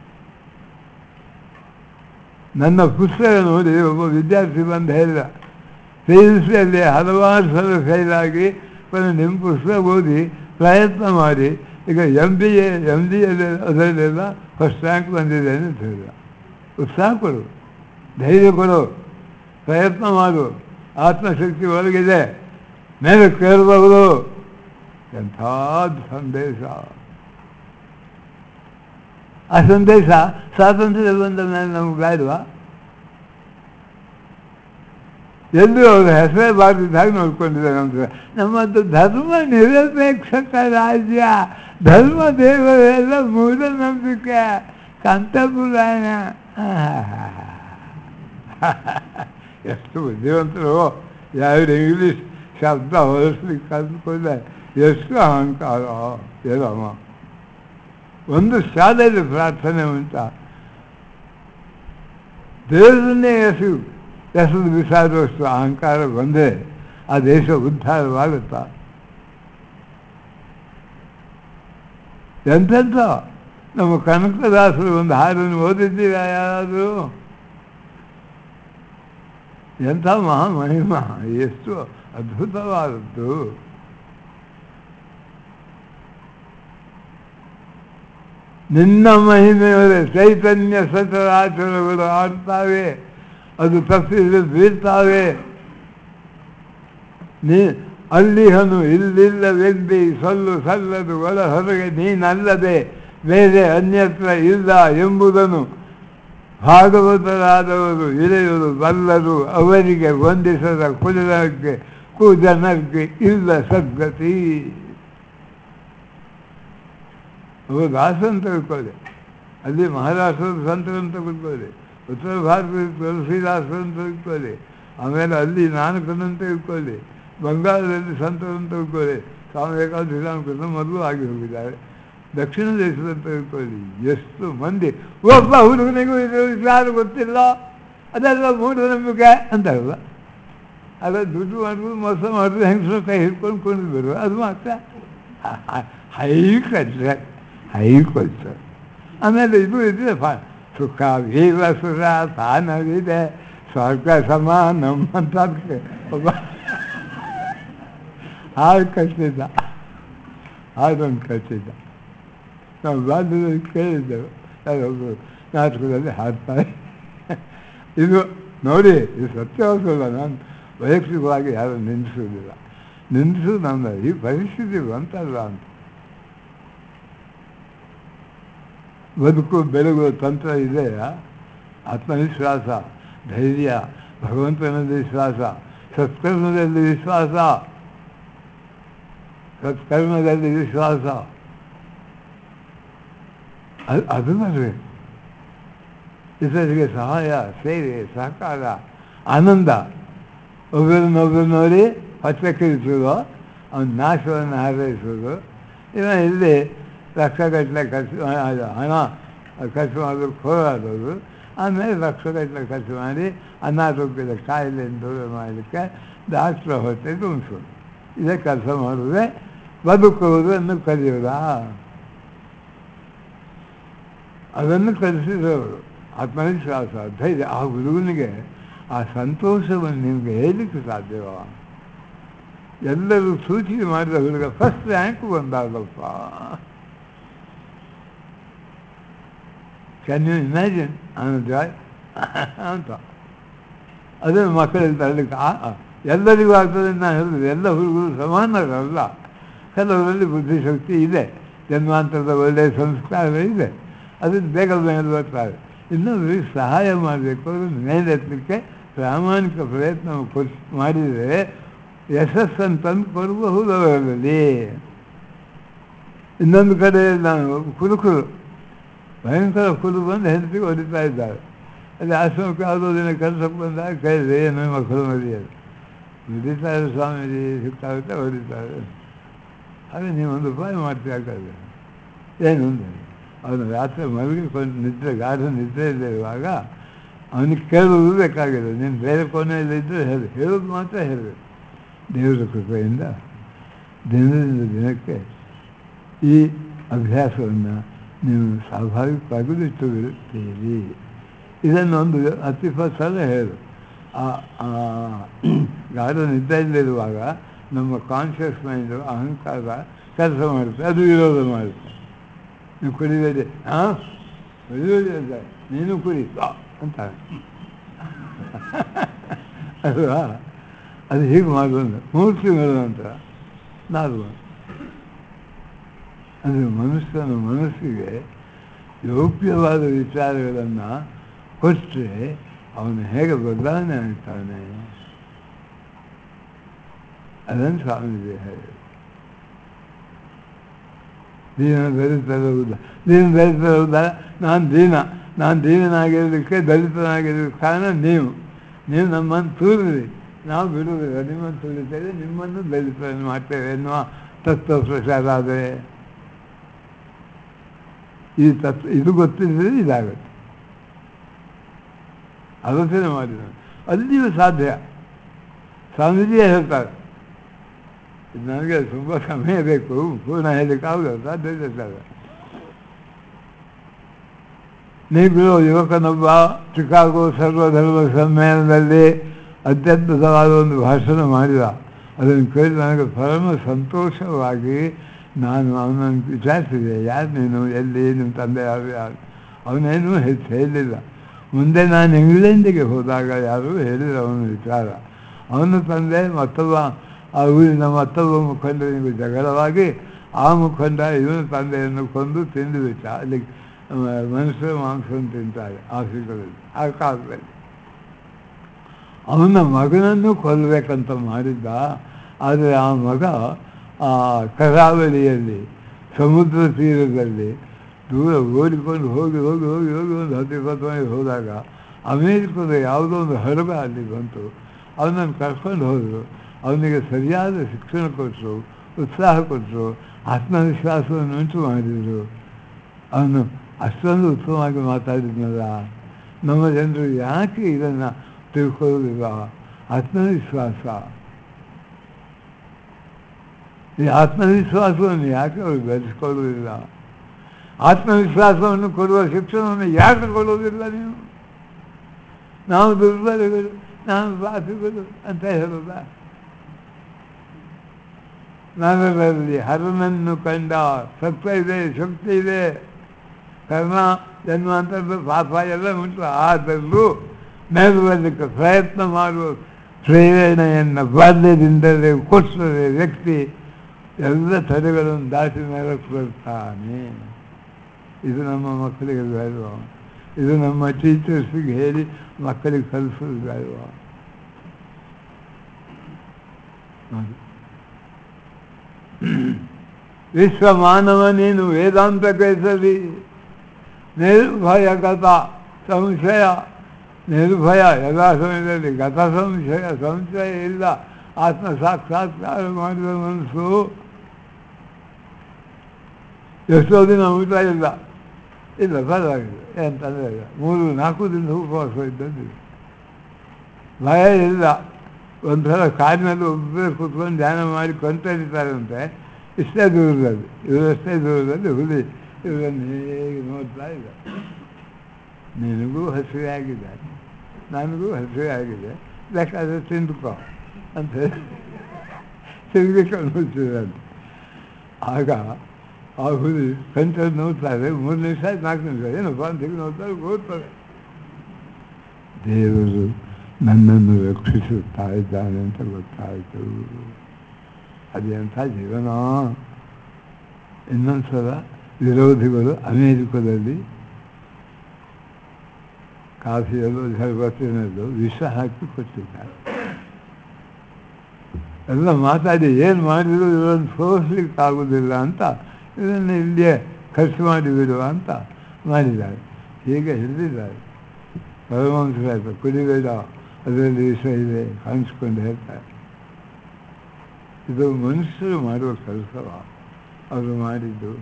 ನನ್ನ ಪುಸ್ತಕ ನೋಡಿ ಒಬ್ಬ ವಿದ್ಯಾರ್ಥಿ ಬಂದು ಹೇಳಿದ ಪಿ ಯು ಸಿಯಲ್ಲಿ ಹಲವಾರು ಸಲ ಫೇಲಾಗಿ ಕೊನೆ ನಿಮ್ಮ ಪುಸ್ತಕ ಓದಿ ಪ್ರಯತ್ನ ಮಾಡಿ ಈಗ M B A M D L ಅದರಲ್ಲೆಲ್ಲ ಫಸ್ಟ್ ರ್ಯಾಂಕ್ ಬಂದಿದ್ದೇನೆ ಅಂತ ಹೇಳಿದ ಉತ್ಸಾಹ ಕೊಡು ಧೈರ್ಯ ಕೊಡು ಪ್ರಯತ್ನ ಮಾಡು ಆತ್ಮಶಕ್ತಿ ಒಳಗಿದೆ ಮೇಲೆ ಕೇಳಬಹುದು ಎಂಥದ್ದು ಸಂದೇಶ ಆ ಸಂದೇಶ ಸ್ವಾತಂತ್ರ್ಯ ಬಂದ ಮೇಲೆ ನಮ್ಗೆ ಬೇಡವಾ ಎಲ್ಲೂ ಅವ್ರ ಹೆಸರೇ ಬಾರದಿದ್ದಾಗ ನೋಡ್ಕೊಂಡಿದ್ದಾರೆ ನಮ್ಗೆ ನಮ್ಮದು ಧರ್ಮ ನಿರಪೇಕ್ಷಕ ರಾಜ್ಯ ಧರ್ಮ ದೇವರೆಲ್ಲ ಮೂಢನಂಬಿಕೆ ಕಂಠಪುರಾಣ ಎಷ್ಟು ಬುದ್ಧಿವಂತರು ಯಾರು ಇಂಗ್ಲೀಷ್ ಶಬ್ದ ಹೊರಸ್ಲಿಕ್ಕೆ ಕಲ್ತ್ಕೊಂಡೆ ಎಷ್ಟು ಅಹಂಕಾರ ಏನಮ್ಮ ಒಂದು ಶಾಲೆಯಲ್ಲಿ ಪ್ರಾರ್ಥನೆ ಉಂಟ ದೇವರನ್ನೇ ಎಸು ಎಸೆದು ಬಿಸಾಡುವಷ್ಟು ಅಹಂಕಾರ ಬಂದರೆ ಆ ದೇಶ ಉದ್ಧಾರವಾಗುತ್ತಾ ಎಂತೆಂಥ ನಮ್ಮ ಕನಕದಾಸರು ಒಂದು ಹಾಡನ್ನು ಓದಿದ್ದೀರಾ ಯಾರಾದರೂ ಎಂಥ ಮಹಾಮಹಿಮ ಎಷ್ಟು ಅದ್ಭುತವಾದದ್ದು ನಿನ್ನ ಮಹಿಮೆಯವರೇ ಚೈತನ್ಯ ಸಚರಾಚರಗಳು ಆಡ್ತಾವೆ ಅದು ತಪ್ಪಿದ್ರೆ ಬೀಳ್ತಾವೆ ನೀ ಅಲ್ಲಿಹನು ಇಲ್ಲಿಲ್ಲವೆಂದಿ ಸಲ್ಲು ಸಲ್ಲದು ಒಳ ಹೊರಗೆ ನೀನಲ್ಲದೆ ಬೇರೆ ಅನ್ಯತ್ರ ಇಲ್ಲ ಎಂಬುದನ್ನು ಭಾಗವತರಾದವರು ಇಳೆಯರು ಬಲ್ಲರು ಅವರಿಗೆ ವಂದಿಸದ ಕುಲಕ್ಕೆ ಕುಜನಕ್ಕೆ ಇಲ್ಲ ಸದ್ಗತಿ ಅವರು ದಾಸ ಅಂತ ತಿಳ್ಕೊಳ್ಳಿ ಅಲ್ಲಿ ಮಹಾರಾಷ್ಟ್ರದ ಸಂತರು ಅಂತ ತಿಳ್ಕೊಳ್ಳಿ ಉತ್ತರ ಭಾರತದ ತುಳಸಿದಾಸರು ಅಂತ ತಿಳ್ಕೊಳ್ಳಿ ಆಮೇಲೆ ಅಲ್ಲಿ ನಾನಕನಂತ ತಿಳ್ಕೊಳ್ಳಿ ಬಂಗಾಳದಲ್ಲಿ ಸಂತರು ಅಂತ ತಿಳ್ಕೊಳ್ಳಿ ಸ್ವಾಮಿ ವಿವೇಕಾನಂದ ಶ್ರೀರಾಮಕೃಷ್ಣ ಮೊದಲು ಆಗಿ ಹೋಗಿದ್ದಾರೆ ದಕ್ಷಿಣ ದೇಶದಂತ ತಿಳ್ಕೊಳ್ಳಿ ಎಷ್ಟು ಮಂದಿ ಒಬ್ಬ ಹುಡುಗನಿಗೂ ಇದು ಯಾರು ಗೊತ್ತಿಲ್ಲ ಅದೆಲ್ಲ ಮೂಢನಂಬಿಕೆ ಅಂತಾರಲ್ಲ ಅದ ದುಡ್ಡು ಮಾಡೋದು ಮೋಸ ಮಾಡೋದು ಹೆಂಗಸರು ಕೈ ಹಿಡ್ಕೊಂಡು ಕುಣಿದ್ರು ಅದು ಮಾತ್ರ ಹೈ ಕಲ್ಚರ್ ಹೈ ಕಲ್ಚರ್ ಆಮೇಲೆ ಇದು ಇದೆ ಫಾ ಸುಖ ವೀರ ಸುರ ಸ್ಥಾನವಿದೆ ಸ್ವರ್ಗ ಸಮಾನ ಅಂತ ಒಬ್ಬ ಹಾಡು ಕಟ್ಟಿದ್ದ ಹಾಡೊಂದು ಕಟ್ಟಿದ್ದ ನಾವು ಬಾಲ್ಯದಲ್ಲಿ ಕೇಳಿದ್ದೆವು ಯಾರೊಬ್ಬರು ನಾಟಕದಲ್ಲಿ ಹಾಡ್ತಾರೆ ಇದು ನೋಡಿ ಇದು ಸತ್ಯವಾಸಲ್ಲ ನಾನು ವೈಯಕ್ತಿಕವಾಗಿ ಯಾರು ನಿಲ್ಲಿಸೋದಿಲ್ಲ ನಿಲ್ಲಿಸು ನನ್ನ ಈ ಪರಿಸ್ಥಿತಿ ಬಂತಲ್ಲ ಅಂತ ಬದುಕು ಬೆಳಗುವ ತಂತ್ರ ಇದೆಯಾ ಆತ್ಮವಿಶ್ವಾಸ ಧೈರ್ಯ ಭಗವಂತನಲ್ಲಿ ವಿಶ್ವಾಸ ಸತ್ಕರ್ಮದಲ್ಲಿ ವಿಶ್ವಾಸ ಸತ್ಕರ್ಮದಲ್ಲಿ ವಿಶ್ವಾಸ ಅದು ಅದು ಬರಬೇಕು ಇತರಿಗೆ ಸಹಾಯ ಸೇವೆ ಸಹಕಾರ ಆನಂದ ಒಬ್ಬರನ್ನೊಬ್ಬರು ನೋಡಿ ಹೊಚ್ಚಕ್ಕಿರಿಸೋದು ಅವನ ನಾಶವನ್ನು ಹಾರೈಸೋದು ಇವ ಇಲ್ಲಿ ಲಕ್ಷಗಟ್ಟಲೆ ಖರ್ಚು ಹಣ ಖರ್ಚು ಮಾಡೋದು ಹೋರಾಡೋದು ಆಮೇಲೆ ಲಕ್ಷಗಟ್ಟಲೆ ಖರ್ಚು ಮಾಡಿ ಅನಾರೋಗ್ಯದ ಕಾಯಿಲೆಯನ್ನು ದೂರ ಮಾಡಲಿಕ್ಕೆ ಡಾಕ್ಟ್ರ ಹೊಟ್ಟೆ ತುಂಬಿಸೋದು ಇದೇ ಕೆಲಸ ಮಾಡೋದೇ ಬದುಕುವುದನ್ನು ಕಲಿಯೋದಾ ಅದನ್ನು ಕಲಿಸಿದವರು ಆತ್ಮವಿಶ್ವಾಸ ಧೈರ್ಯ ಆ ಹುಡುಗನಿಗೆ ಆ ಸಂತೋಷವನ್ನು ನಿಮಗೆ ಹೇಳಲಿಕ್ಕೆ ಸಾಧ್ಯವ ಎಲ್ಲರೂ ಸೂಚನೆ ಮಾಡಿದ ಹುಡುಗ ಫಸ್ಟ್ ರ್ಯಾಂಕ್ ಬಂದಾಗಲ್ಪ ಕ್ಯಾನ್ ಯು ಇಮ್ಯಾಜಿನ್ ಜಾಯ್ ಅಂತ ಅದನ್ನು ಮಕ್ಕಳಲ್ಲಿ ತರಲಿಕ್ಕೆ ಎಲ್ಲರಿಗೂ ಆಗ್ತದೆ ನಾನು ಹೇಳಿದೆ ಎಲ್ಲ ಹುಡುಗರು ಸಮಾನರಲ್ಲ ಕೆಲವರಲ್ಲಿ ಬುದ್ಧಿಶಕ್ತಿ ಇದೆ ಜನ್ಮಾಂತರದ ಒಳ್ಳೆಯ ಸಂಸ್ಕಾರ ಇದೆ ಅದನ್ನು ಬೇಗ ಮೇಲೆ ಬರ್ತಾರೆ ಇನ್ನೊಬ್ಬರಿಗೆ ಸಹಾಯ ಮಾಡಬೇಕು ಅದನ್ನು ಮೇಲೆತ್ತಲಿಕ್ಕೆ ಪ್ರಾಮಾಣಿಕ ಪ್ರಯತ್ನ ಕೊಟ್ಟು ಮಾಡಿದರೆ ಯಶಸ್ಸನ್ನು ತಂದು ಕೊಡಬಹುದು ಅವರಲ್ಲಿ ಇನ್ನೊಂದು ಕಡೆ ನಾನು ಕುರುಕರು ಭಯಂಕರ ಕುರು ಬಂದು ಹೆಂಡತಿಗೆ ಹೊಡಿತಾ ಇದ್ದಾರೆ ಅಲ್ಲಿ ಆಶ್ರಮಕ್ಕೆ ಯಾವುದೋ ದಿನ ಕೆಲಸಕ್ಕೆ ಬಂದಾಗ ಕೇಳಿದೆ ಏನು ಮಕ್ಕಳು ಮದುವೆ ಹೊಡಿತಾರೆ ಸ್ವಾಮೀಜಿ ಸಿಕ್ಕಾಗುತ್ತೆ ಹೊಡಿತಾರೆ ಹಾಗೆ ನೀವು ಒಂದು ಉಪಾಯ ಮಾಡ್ತೀಯಾಗಲ್ಲ ಏನು ಅಂದರೆ ಅವನು ರಾತ್ರಿ ಮಲಗಿಕೊಂಡು ನಿದ್ರೆ ಗಾಢ ನಿದ್ರೆಯಲ್ಲಿ ಇರುವಾಗ ಅವನಿಗೆ ಕೇಳುವುದು ಬೇಕಾಗಿದೆ ನೀನು ಬೇರೆ ಕೊನೆಯಲ್ಲಿದ್ದರೆ ಹೇಳಿ ಹೇಳೋದು ಮಾತ್ರ ಹೇಳಬೇಕು ದೇವರ ಕೃಪೆಯಿಂದ ದಿನದಿಂದ ದಿನಕ್ಕೆ ಈ ಅಭ್ಯಾಸವನ್ನು ನೀವು ಸ್ವಾಭಾವಿಕವಾಗಿ ಬಿಟ್ಟು ಬಿಡುತ್ತೀರಿ ಇದನ್ನು ಒಂದು ಹತ್ತು ಸಲ ಹೇಳು ಆ ಆ ಗಾಢ ನಿದ್ದೆಯಲ್ಲಿರುವಾಗ ನಮ್ಮ ಕಾನ್ಷಿಯಸ್ ಮೈಂಡು ಅಹಂಕಾರ ಕೆಲಸ ಮಾಡುತ್ತೆ ಅದು ವಿರೋಧ ಮಾಡುತ್ತೆ ನೀವು ಕುಡಿಬೇಡಿ ಹಾಂ ಕುಡಿಬೇಡಿ ಅಂತ ನೀನು ಕುಡಿ ಬಾ ಅಂತ ಅಲ್ವಾ ಅದು ಹೀಗೆ ಮಾಡೋದು ಮೂರು ತಿಂಗಳ ನಂತರ ನಾಲ್ಕು ಅದು ಮನುಷ್ಯನ ಮನಸ್ಸಿಗೆ ಯೋಗ್ಯವಾದ ವಿಚಾರಗಳನ್ನು ಕೊಟ್ಟರೆ ಅವನು ಹೇಗೆ ಬದಲಾವಣೆ ಆಗ್ತಾನೆ ಅದನ್ನು ಸ್ವಾಮೀಜಿ ಹೇಳಿ ದೀನ ದಲಿತರುವುದ ದೀನ ದಲಿತರುವುದ ನಾನು ದೀನ ನಾನು ದೀನನಾಗಿರೋದಕ್ಕೆ ದಲಿತನಾಗಿರೋದಕ್ಕೆ ಕಾರಣ ನೀವು ನೀವು ನಮ್ಮನ್ನು ತೂರಿದ್ರಿ ನಾವು ಬಿಡುವುದಿಲ್ಲ ನಿಮ್ಮನ್ನು ತುಳಿತೇವೆ ನಿಮ್ಮನ್ನು ದಲಿತರನ್ನು ಮಾಡ್ತೇವೆ ಎನ್ನುವ ತತ್ವ ಪ್ರಚಾರ ಆದರೆ ಈ ತತ್ವ ಇದು ಗೊತ್ತಿದ್ದರೆ ಇದಾಗುತ್ತೆ ಆಲೋಚನೆ ಮಾಡಿದ ಅಲ್ಲಿಯೂ ಸಾಧ್ಯ ಸ್ವಾಮೀಜಿಯೇ ಹೇಳ್ತಾರೆ ಇದು ನನಗೆ ತುಂಬ ಸಮಯ ಬೇಕು ಪೂರ್ಣ ಹೇಳಲಿಕ್ಕಾಗಲ್ಲ ಸಾಧ್ಯತೆ ಇರ್ತದೆ ನೀವಿರೋ ಯುವಕನೊಬ್ಬ ಚಿಕಾಗೋ ಸರ್ವಧರ್ಮ ಸಮ್ಮೇಳನದಲ್ಲಿ ಅತ್ಯದ್ಭುತವಾದ ಒಂದು ಭಾಷಣ ಮಾಡಿದ ಅದನ್ನು ಕೇಳಿ ನನಗೆ ಪರಮ ಸಂತೋಷವಾಗಿ ನಾನು ಅವನನ್ನು ವಿಚಾರಿಸಿದೆ ಯಾರು ನೀನು ಎಲ್ಲಿ ನಿಮ್ಮ ತಂದೆ ಯಾರು ಯಾರು ಅವನೇನೂ ಹೆಚ್ಚು ಹೇಳಿಲ್ಲ ಮುಂದೆ ನಾನು ಇಂಗ್ಲೆಂಡಿಗೆ ಹೋದಾಗ ಯಾರು ಹೇಳಿಲ್ಲ ಅವನ ವಿಚಾರ ಅವನ ತಂದೆ ಮತ್ತೊಬ್ಬ ಆ ಊರಿನ ಮತ್ತೊಬ್ಬ ಮುಖಂಡನಿಗೂ ಜಗಳವಾಗಿ ಆ ಮುಖಂಡ ಇವನ ತಂದೆಯನ್ನು ಕೊಂದು ತಿಂದು ಬಿಟ್ಟ ಅಲ್ಲಿ ಮನುಷ್ಯರು ಮಾಂಸವನ್ನು ತಿಂತಾರೆ ಆಫ್ರಿಕಾದಲ್ಲಿ ಆ ಕಾಲದಲ್ಲಿ ಅವನ ಮಗನನ್ನು ಕೊಲ್ಲಬೇಕಂತ ಮಾಡಿದ್ದ ಆದರೆ ಆ ಮಗ ಆ ಕರಾವಳಿಯಲ್ಲಿ ಸಮುದ್ರ ತೀರದಲ್ಲಿ ದೂರ ಓಡಿಕೊಂಡು ಹೋಗಿ ಹೋಗಿ ಹೋಗಿ ಹೋಗಿ ಒಂದು ಹತ್ತು ಇಪ್ಪತ್ತು ಮೈಲಿ ಹೋದಾಗ ಅಮೇರಿಕದ ಯಾವುದೋ ಒಂದು ಹಡಗ ಅಲ್ಲಿ ಬಂತು ಅವನನ್ನು ಕರ್ಕೊಂಡು ಹೋದರು ಅವನಿಗೆ ಸರಿಯಾದ ಶಿಕ್ಷಣ ಕೊಟ್ಟರು ಉತ್ಸಾಹ ಕೊಟ್ಟರು ಆತ್ಮವಿಶ್ವಾಸವನ್ನು ಉಂಟು ಮಾಡಿದರು ಅವನು ಅಷ್ಟೊಂದು ಉತ್ತಮವಾಗಿ ಮಾತಾಡಿದ್ನಲ್ಲ ನಮ್ಮ ಜನರು ಯಾಕೆ ಇದನ್ನು ತಿಳ್ಕೊಳ್ಳೋದಿಲ್ಲ ಆತ್ಮವಿಶ್ವಾಸ ಈ ಆತ್ಮವಿಶ್ವಾಸವನ್ನು ಯಾಕೆ ಅವರು ಬೆಳೆಸ್ಕೊಳ್ಳುವುದಿಲ್ಲ ಆತ್ಮವಿಶ್ವಾಸವನ್ನು ಕೊಡುವ ಶಿಕ್ಷಣವನ್ನು ಯಾಕೆ ಕೊಡುವುದಿಲ್ಲ ನೀವು ನಾವು ದುರ್ಬಲಗಳು ನಾವು ವಾಸಿಗಳು ಅಂತ ಹೇಳೋದ ನರರಲ್ಲಿ ಹರನನ್ನು ಕಂಡ ಸತ್ವ ಇದೆ ಶಕ್ತಿ ಇದೆ ಕರ್ಮ ಜನ್ಮಾಂತರದ ಪಾಪ ಎಲ್ಲ ಉಂಟು ಆದರೂ ಮೇಲ್ಬರಲಿಕ್ಕೆ ಪ್ರಯತ್ನ ಮಾಡುವ ಪ್ರೇರಣೆಯನ್ನು ಬಾಲ್ಯದಿಂದಲೇ ಕೊಟ್ಟರೆ ವ್ಯಕ್ತಿ ಎಲ್ಲ ತಡೆಗಳನ್ನು ದಾಟಿ ಮೇಲಕ್ಕೆ ಬರ್ತಾನೆ ಇದು ನಮ್ಮ ಮಕ್ಕಳಿಗೆ ಬೇಡವ ಇದು ನಮ್ಮ ಟೀಚರ್ಸಿಗೆ ಹೇಳಿ ಮಕ್ಕಳಿಗೆ ಕಲಿಸೋದು ಬೇಡವ ವಿಶ್ವ ಮಾನವ ನೀನು ವೇದಾಂತ ಕೈಸಲಿ ನಿರ್ಭಯ ಗತ ಸಂಶಯ ನಿರ್ಭಯ ಎಲ್ಲ ಸಮಯದಲ್ಲಿ ಗತ ಸಂಶಯ ಸಂಶಯ ಇಲ್ಲ ಆತ್ಮ ಸಾಕ್ಷಾತ್ಕಾರ ಮಾಡಿದ ಮನಸ್ಸು ಎಷ್ಟೋ ದಿನ ಊಟ ಇಲ್ಲ ಇಲ್ಲ ಪರವಾಗಿಲ್ಲ ಏನು ತೊಂದರೆ ಇಲ್ಲ ಮೂರು ನಾಲ್ಕು ದಿನ ಉಪವಾಸ ಇದ್ದದ್ದು ಭಯ ಇಲ್ಲ ಒಂಥರ ಕಾಡಿನಲ್ಲಿ ಒಬ್ಬರೇ ಕೂತ್ಕೊಂಡು ಧ್ಯಾನ ಮಾಡಿ ಕೊಂತರಿತಾರಂತೆ ಇಷ್ಟೇ ದೂರದಲ್ಲಿ ಇವರಷ್ಟೇ ದೂರದಲ್ಲಿ ಹುಲಿ ಇವರನ್ನು ಹೇಗೆ ನೋಡ್ತಾ ಇಲ್ಲ ನಿನಗೂ ಹಸಿವೆ ಆಗಿದೆ ನನಗೂ ಹಸಿವೆ ಆಗಿದೆ ಬೇಕಾದರೆ ತಿಂದುಕೋ ಅಂತ ತಿರುಗಿಕೊಂಡು ಹೋಗ್ತಿದ್ರಂತೆ ಆಗ ಆ ಹುಲಿ ಕಂಚಲ್ಲಿ ನೋಡ್ತಾರೆ ಮೂರು ನಿಮಿಷ ಆಯ್ತು ನಾಲ್ಕು ನಿಮಿಷ ಏನಪ್ಪ ಅಂತ ಹೇಳಿ ನೋಡ್ತಾರೆ ಓದ್ತಾರೆ ದೇವರು ನನ್ನನ್ನು ರಕ್ಷಿಸುತ್ತಾ ಇದ್ದಾನೆ ಅಂತ ಗೊತ್ತಾಯಿತು ಅದೆಂಥ ಜೀವನ ಇನ್ನೊಂದು ಸಲ ವಿರೋಧಿಗಳು ಅಮೇರಿಕದಲ್ಲಿ ಕಾಫಿಯಲ್ಲೂ ಶರಬತ್ತಿನಲ್ಲೂ ವಿಷ ಹಾಕಿ ಕೊಟ್ಟಿದ್ದಾರೆ ಎಲ್ಲ ಮಾತಾಡಿ ಏನು ಮಾಡಿದ್ರು ಇವರನ್ನು ಸೋಲಿಕ್ಕಾಗೋದಿಲ್ಲ ಅಂತ ಇದನ್ನು ಇಲ್ಲಿಯೇ ಖರ್ಚು ಮಾಡಿ ಬಿಡುವ ಅಂತ ಮಾಡಿದ್ದಾರೆ ಹೀಗೆ ಹಿಡಿದಿದ್ದಾರೆ ಪರಮಹಂಸರಾಯ್ತು ಕುಡಿಬೇಡ ಅದರಲ್ಲಿ ವಿಷ ಇದೆ ಕಾಣಿಸ್ಕೊಂಡು ಹೇಳ್ತಾರೆ ಇದು ಮನುಷ್ಯರು ಮಾಡುವ ಕೆಲಸವ ಅವರು ಮಾಡಿದ್ದು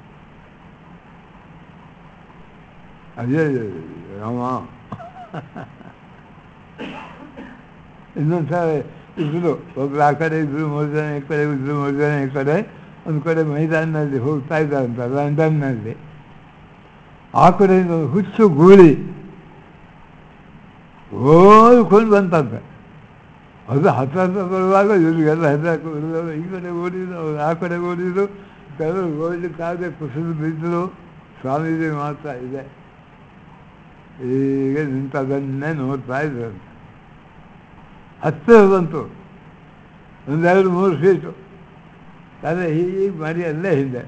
ಅದೇ ರಾಮ ಇನ್ನೊಂದು ಸಾರಿ ಇದ್ರು ಒಬ್ರು ಆ ಕಡೆ ಇದ್ರು ಮೂರು ಜನ ಈ ಕಡೆ ಇದ್ರು ಮೂರು ಜನ ಈ ಕಡೆ ಒಂದು ಕಡೆ ಮೈದಾನದಲ್ಲಿ ಹೋಗ್ತಾ ಇದ್ದಾರಂತ ಲಂಡನ್ನಲ್ಲಿ ಆ ಕಡೆಯಿಂದ ಒಂದು ಹುಚ್ಚು ಗೂಳಿ ಓದ್ಕೊಂಡು ಬಂತಂತೆ ಅದು ಹತ್ರ ಹತ್ರ ಬರುವಾಗ ಇವ್ರಿಗೆಲ್ಲ ಹೆದರಾಕೊಂಡು ಈ ಕಡೆ ಓಡಿದ್ರು ಅವ್ರು ಆ ಕಡೆ ಓಡಿದ್ರು ಕೆಲವರು ಓಡಲಿಕ್ಕಾಗದೆ ಕುಸಿದು ಬಿದ್ದರು ಸ್ವಾಮೀಜಿ ಮಾತ್ರ ಇದೆ ಹೀಗೆ ನಿಂತದನ್ನೇ ನೋಡ್ತಾ ಇದ್ರಂತೆ ಹತ್ತಿರ ಬಂತು ಒಂದೆರಡು ಮೂರು ಸೀಟು ತಲೆ ಹೀಗೆ ಮರಿ ಅಲ್ಲೇ ಹಿಂದೆ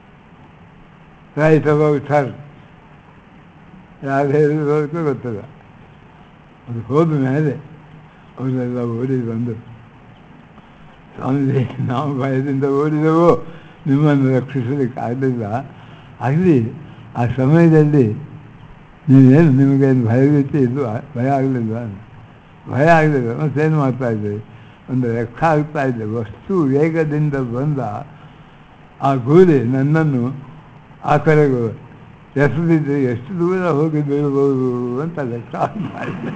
ರೈಟ್ ಅಬೌಟ್ ಸರ್ ಯಾರು ಹೇಳಿರೋದಕ್ಕೂ ಗೊತ್ತಿಲ್ಲ ಅದು ಹೋದ ಮೇಲೆ ಅವರೆಲ್ಲ ಓಡಿ ಬಂದು ಸ್ವಾಮೀಜಿ ನಾವು ಭಯದಿಂದ ಓಡಿದೆವು ನಿಮ್ಮನ್ನು ರಕ್ಷಿಸಲಿಕ್ಕೆ ಆಗಲಿಲ್ಲ ಆಗಲಿ ಆ ಸಮಯದಲ್ಲಿ ನೀವೇನು ನಿಮಗೇನು ಭಯಭೀತಿ ಇದು ಭಯ ಆಗಲಿಲ್ಲ ಭಯ ಆಗಲಿಲ್ಲ ಮತ್ತೇನು ಮಾಡ್ತಾ ಇದ್ದೀವಿ ಒಂದು ಲೆಕ್ಕ ಆಗ್ತಾ ಇದೆ ವಸ್ತು ವೇಗದಿಂದ ಬಂದ ಆ ಗೂಳಿ ನನ್ನನ್ನು ಆ ಕಡೆಗೂ ಎಸೆದಿದ್ದು ಎಷ್ಟು ದೂರ ಹೋಗಿ ಬೀಳ್ಬೋದು ಅಂತ ಲೆಕ್ಕ ಆಗ್ತಾ ಇದೆ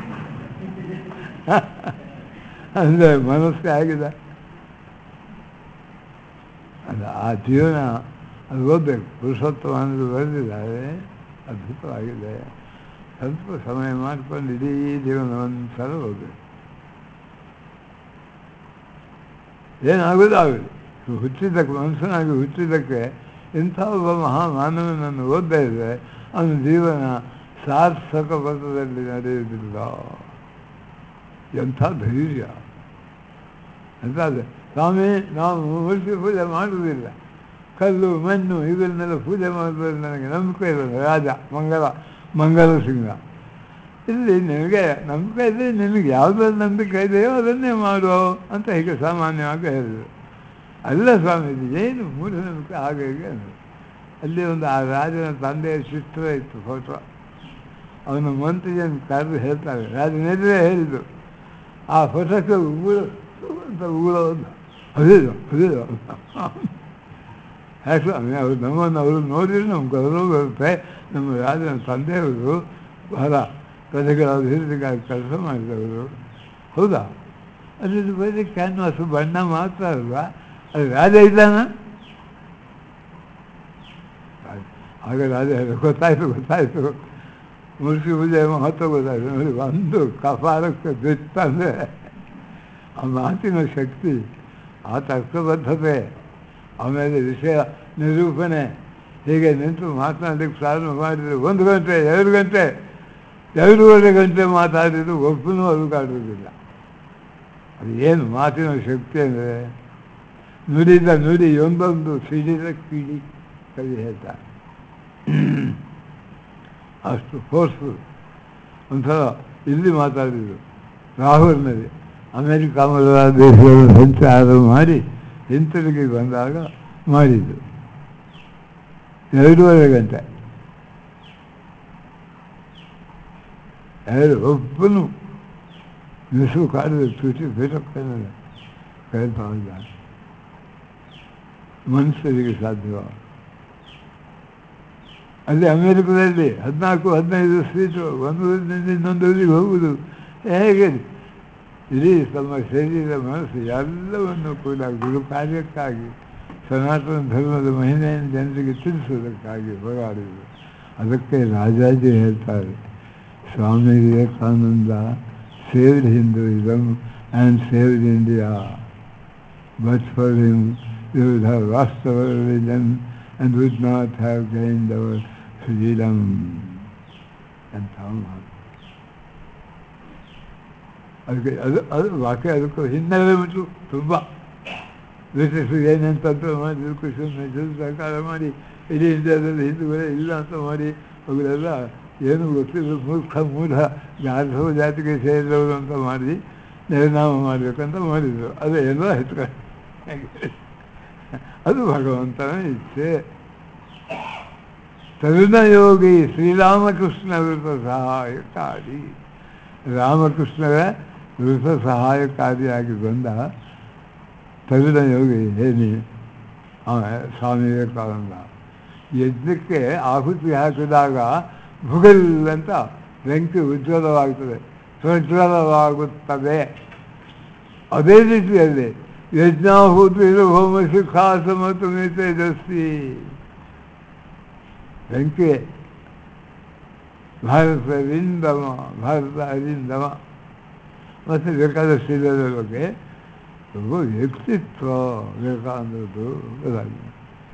ಅಂದರೆ ಮನಸ್ಸೇ ಆಗಿದೆ ಅದು ಆ ಜೀವನ ಅದು ಓದಬೇಕು ಪುರುಷೋತ್ತಮ ಅನ್ನೋದು ಬರೆದಿದ್ದಾರೆ ಅದ್ಭುತವಾಗಿದೆ ಸ್ವಲ್ಪ ಸಮಯ ಮಾಡಿಕೊಂಡು ಇಡೀ ಜೀವನವನ್ನು ಸಲ ಓದಬೇಕು ಏನಾಗೋದು ಆಗಲಿ ಹುಟ್ಟಿದ್ದಕ್ಕೆ ಮನುಷ್ಯನಾಗಿ ಹುಟ್ಟಿದ್ದಕ್ಕೆ ಇಂಥ ಒಬ್ಬ ಮಹಾಮಾನವನನ್ನು ಓದ್ತಾ ಇದ್ದರೆ ಅವನ ಜೀವನ ಸಾರ್ಥಕ ಪಥದಲ್ಲಿ ನಡೆಯುವುದಿಲ್ಲ ಎಂಥ ಧೈರ್ಯ ಎಂಥ ಸ್ವಾಮಿ ನಾವು ಮೂರ್ತಿ ಪೂಜೆ ಮಾಡುವುದಿಲ್ಲ ಕಲ್ಲು ಮಣ್ಣು ಇವನ್ನೆಲ್ಲ ಪೂಜೆ ಮಾಡೋದ್ರಲ್ಲಿ ನನಗೆ ನಂಬಿಕೆ ಇಲ್ಲ ರಾಜ ಮಂಗಲ ಮಂಗಲ ಸಿಂಗ ಇಲ್ಲಿ ನಿನಗೆ ನಂಬಿಕೆ ಇದೆ ನಿನಗೆ ಯಾವುದ್ರಲ್ಲಿ ನಂಬಿಕೆ ಇದೆಯೋ ಅದನ್ನೇ ಮಾಡು ಅಂತ ಹೀಗೆ ಸಾಮಾನ್ಯವಾಗಿ ಹೇಳಿದರು ಅಲ್ಲ ಸ್ವಾಮೀಜಿ ಏನು ಮೂಢನಂಬಿಕೆ ಹಾಗೆ ಹೀಗೆ ಅಂದರು ಅಲ್ಲಿ ಒಂದು ಆ ರಾಜನ ತಂದೆಯ ಚಿತ್ರ ಇತ್ತು ಫೋಟೋ ಅವನ ಮಂತ್ರಿಯನ್ನು ಕರೆದು ಹೇಳ್ತಾರೆ ರಾಜನೆದುರೇ ಹೇಳಿದ್ದು ಆ ಫೋಟೋಕ್ಕೆ ಉಗುಳು ಅಂತ ಉಗುಳೋದು ಅದಿಲ್ಲ ಅದಿಲ್ಲ ಯಾಕೆ ಸ್ವಾಮಿ ಅವರು ನಮ್ಮನ್ನು ಅವರು ನೋಡಿದ್ರೆ ನಮ್ಗೆ ಗೌರವ ಬರುತ್ತೆ ನಮ್ಮ ರಾಜನ ತಂದೆಯವರು ಬಹಳ ಪ್ರಜೆಗಳ ಅಭಿವೃದ್ಧಿಗಾಗಿ ಕೆಲಸ ಮಾಡಿದವರು ಹೌದಾ ಅದ್ರದ್ದು ಬರೀ ಕ್ಯಾನ್ವಾಸು ಬಣ್ಣ ಮಾತ್ರ ಅಲ್ವಾ ಅದು ರಾಜ ಇದ್ದಾನ ಆಗ ರಾಜ ಹೇಳಿದ, ಗೊತ್ತಾಯ್ತು ಗೊತ್ತಾಯ್ತು ಮೂರ್ತಿ ಪೂಜೆ ಮಹತ್ವ ಗೊತ್ತಾಯ್ತು ನೋಡಿ ಒಂದು ಕಪಾಲಕ್ಕೆ ಬಿತ್ತಂದರೆ ಆ ಮಾತಿನ ಶಕ್ತಿ ಆ ತರ್ಕಬದ್ಧತೆ ಆಮೇಲೆ ವಿಷಯ ನಿರೂಪಣೆ ಹೀಗೆ ನಿಂತು ಮಾತನಾಡಲಿಕ್ಕೆ ಪ್ರಾರಂಭ ಮಾಡಿದರೆ ಒಂದು ಗಂಟೆ ಎರಡು ಗಂಟೆ ಎರಡೂವರೆ ಗಂಟೆ ಮಾತಾಡಿದ್ರು ಒಬ್ಬನೂ ಅಲುಗಾಡುವುದಿಲ್ಲ ಅದು ಏನು ಮಾತಿನ ಶಕ್ತಿ ಅಂದರೆ ನುಡಿದ ನುಡಿ ಒಂದೊಂದು ಸಿಡಿದ ಕಿಡಿ ಕವಿ ಹೇಳ್ತಾರೆ ಅಷ್ಟು ಫೋರ್ಸ್ಫುಲ್ ಒಂಥರ ಇಲ್ಲಿ ಮಾತಾಡಿದರು ರಾಹುಲ್ನಲ್ಲಿ ಅಮೇರಿಕಾ ಮೊದಲಾದ ದೇಶಗಳ ಸಂಚಾರ ಮಾಡಿ ಹಿಂತಿರುಗಿ ಬಂದಾಗ ಮಾಡಿದ್ದು ಎರಡೂವರೆ ಗಂಟೆ ಎರಡು ಒಬ್ಬನು ನಿಸು ಕಾಡಿದ ತುಟಿ ಬೇಟಕ್ಕಲ್ಲ ಕೇಳ್ತಾ ಇದ್ದಾನೆ ಮನುಷ್ಯರಿಗೆ ಸಾಧ್ಯವ ಅಲ್ಲಿ ಅಮೇರಿಕದಲ್ಲಿ ಹದಿನಾಲ್ಕು ಹದಿನೈದು ಸೀಟು ಒಂದು ಊರಿನಿಂದ ಇನ್ನೊಂದು ಊರಿಗೆ ಹೋಗುವುದು ಹೇಗೆ ಇಡೀ ತಮ್ಮ ಶರೀರ ಮನಸ್ಸು ಎಲ್ಲವನ್ನು ಕೂಡ ಗುರು ಕಾರ್ಯಕ್ಕಾಗಿ ಸನಾತನ ಧರ್ಮದ ಮಹಿಮೆಯನ್ನು ಜನರಿಗೆ ತಿಳಿಸುವುದಕ್ಕಾಗಿ ಹೋರಾಡಿದರು ಅದಕ್ಕೆ ರಾಜಾಜಿ ಹೇಳ್ತಾರೆ Swami Vivekananda saved Hinduism and saved India but for him you would have lost our religion and would not have gained our freedom ಅಂತ ಮಾತು ಅದಕ್ಕೆ ಅದು ಅದು ವಾಕ್ಯ ಅದಕ್ಕೂ ಹಿನ್ನೆಲೆ ಉಂಟು ತುಂಬ ಬ್ರಿಟಿಷರು ಏನೇನು ತಂತ್ರ ಮಾಡಿದ್ರು ಕೃಷ್ಣ ಸರ್ಕಾರ ಮಾಡಿ ಇಡೀ ಇಂಡಿಯಾದಲ್ಲಿ ಹಿಂದೂಗಳೇ ಇಲ್ಲ ಅಂತ ಮಾಡಿ ಅವರೆಲ್ಲ ಏನು ಗೊತ್ತಿಲ್ಲ ಮೂರ್ಖ ಮೂಢ ಗಾರ್ಧವ ಜಾತಿಗೆ ಸೇರಿದವರು ಅಂತ ಮಾಡಿ ನಿರ್ನಾಮ ಮಾಡಬೇಕಂತ ಮಾಡಿದರು ಅದು ಎಲ್ಲ ಹೆಚ್ಕೊಂಡು ಅದು ಭಗವಂತನ ಇಚ್ಛೆ ತರುಣಯೋಗಿ ಶ್ರೀರಾಮಕೃಷ್ಣ ವೃತ ಸಹಾಯಕಾರಿ ರಾಮಕೃಷ್ಣರ ವೃತ ಸಹಾಯಕಾರಿಯಾಗಿ ಬಂದ ತರುಣ ಯೋಗಿ ಹೇಳಿ ಅವ ಸ್ವಾಮಿ ವಿವೇಕಾನಂದ ಯಜ್ಞಕ್ಕೆ ಆಹುತಿ ಹಾಕಿದಾಗ ಭುಗಲ್ ಅಂತ ಬೆಂಕಿ ಉಜ್ವಲವಾಗ್ತದೆ ಪ್ರಜ್ವಲವಾಗುತ್ತದೆ ಅದೇ ರೀತಿಯಲ್ಲಿ ಯಜ್ಞಾಹುತಿ ಹೋಮ ಶಿಖಾಸಮ ತುಮಿ ತೇಜಸ್ವಿ ಬೆಂಕಿ ಭಾರತ ಅರಿಂದಮ ಭಾರತ ಅರಿಂದಮ ಮತ್ತು ಬೇಕಾದಷ್ಟಿಲ್ಲದ ಬಗ್ಗೆ ತುಂಬ ವ್ಯಕ್ತಿತ್ವ ಬೇಕಾದದ್ದು ಗೊತ್ತಾಗಿದೆ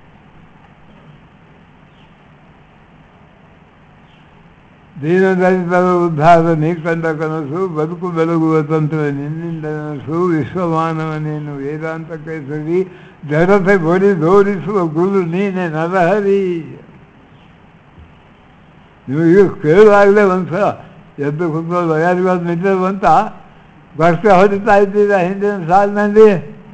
ದೀನದಲಿತರ ಉದ್ಧಾರ ನೀ ಕಂಡ ಕನಸು ಬದುಕು ಬೆಳಗುವ ತಂತ್ರ ನಿನ್ನಿಂದ ನನಸು ವಿಶ್ವಮಾನವನೇನು ವೇದಾಂತ ಕೈಸರಿ ಜಡತೆ ಬಡಿ ದೋರಿಸುವ ಗುರು ನೀನೆ ನರಹರಿ ನಿಮಗೆ ಕೇಳುವಾಗಲೇ ಒಂದ್ಸಲ ಎದ್ದು ಕುತ್ಕೊಳ್ಳೋ ಯಾರಿಗಾದ್ರು ನಿದ್ದೆ ಬಂತ ಬರ್ತೆ ಹೊಡಿತಾ ಇದ್ದೀರಾ ಹಿಂದಿನ ಸಾಲಿನಲ್ಲಿ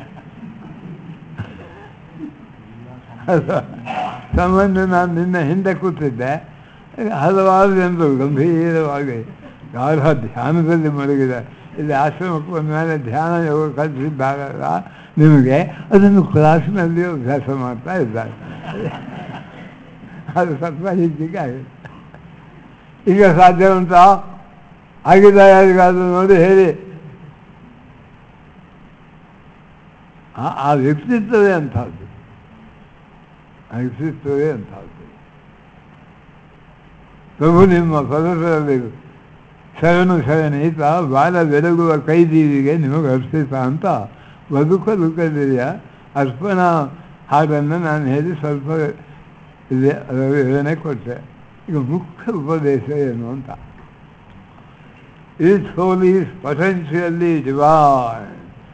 ಸಂಬಂಧ ನಾನು ನಿನ್ನೆ ಹಿಂದೆ ಕೂತಿದ್ದೆ ಹಲವಾರು ಜನರು ಗಂಭೀರವಾಗಿ ಗಾಢ ಧ್ಯಾನದಲ್ಲಿ ಮಡಗಿದೆ ಇಲ್ಲಿ ಆಶ್ರಮಕ್ಕೆ ಬಂದ ಮೇಲೆ ಧ್ಯಾನ ಯೋಗ ಕಲಿಸಿದ್ದಾಗಲ್ಲ ನಿಮಗೆ ಅದನ್ನು ಕ್ಲಾಸಿನಲ್ಲಿ ಅಭ್ಯಾಸ ಮಾಡ್ತಾ ಇದ್ದಾರೆ ಅದು ಸ್ವಲ್ಪ ಹೀಗೆ ಆಗಿದೆ ಈಗ ಸಾಧ್ಯ ಉಂಟಾ ಆಗಿದೆ ಯಾರಿಗಾದ್ರೂ ನೋಡಿ ಹೇಳಿ ಆ ಆ ವ್ಯಕ್ತಿತ್ವವೇ ಅಂಥದ್ದು ಆ ವ್ಯಕ್ತಿತ್ವವೇ ಅಂಥದ್ದು ಪ್ರಭು ನಿಮ್ಮ ಪದದಲ್ಲಿ ಶರಣು ಶರಣೀತ ಬಾಲ ಬೆಳಗುವ ಕೈದೀವಿಗೆ ನಿಮಗೆ ಅರ್ಪಿತ ಅಂತ ಬದುಕಲು ಕಲಿಯ ಅರ್ಪಣಾ ಹಾಡನ್ನು ನಾನು ಹೇಳಿ ಸ್ವಲ್ಪ ಇದೆ ಅದರ ವಿವರಣೆ ಕೊಟ್ಟೆ ಈಗ ಮುಖ್ಯ ಉಪದೇಶ ಏನು ಅಂತ is soul is potentially divine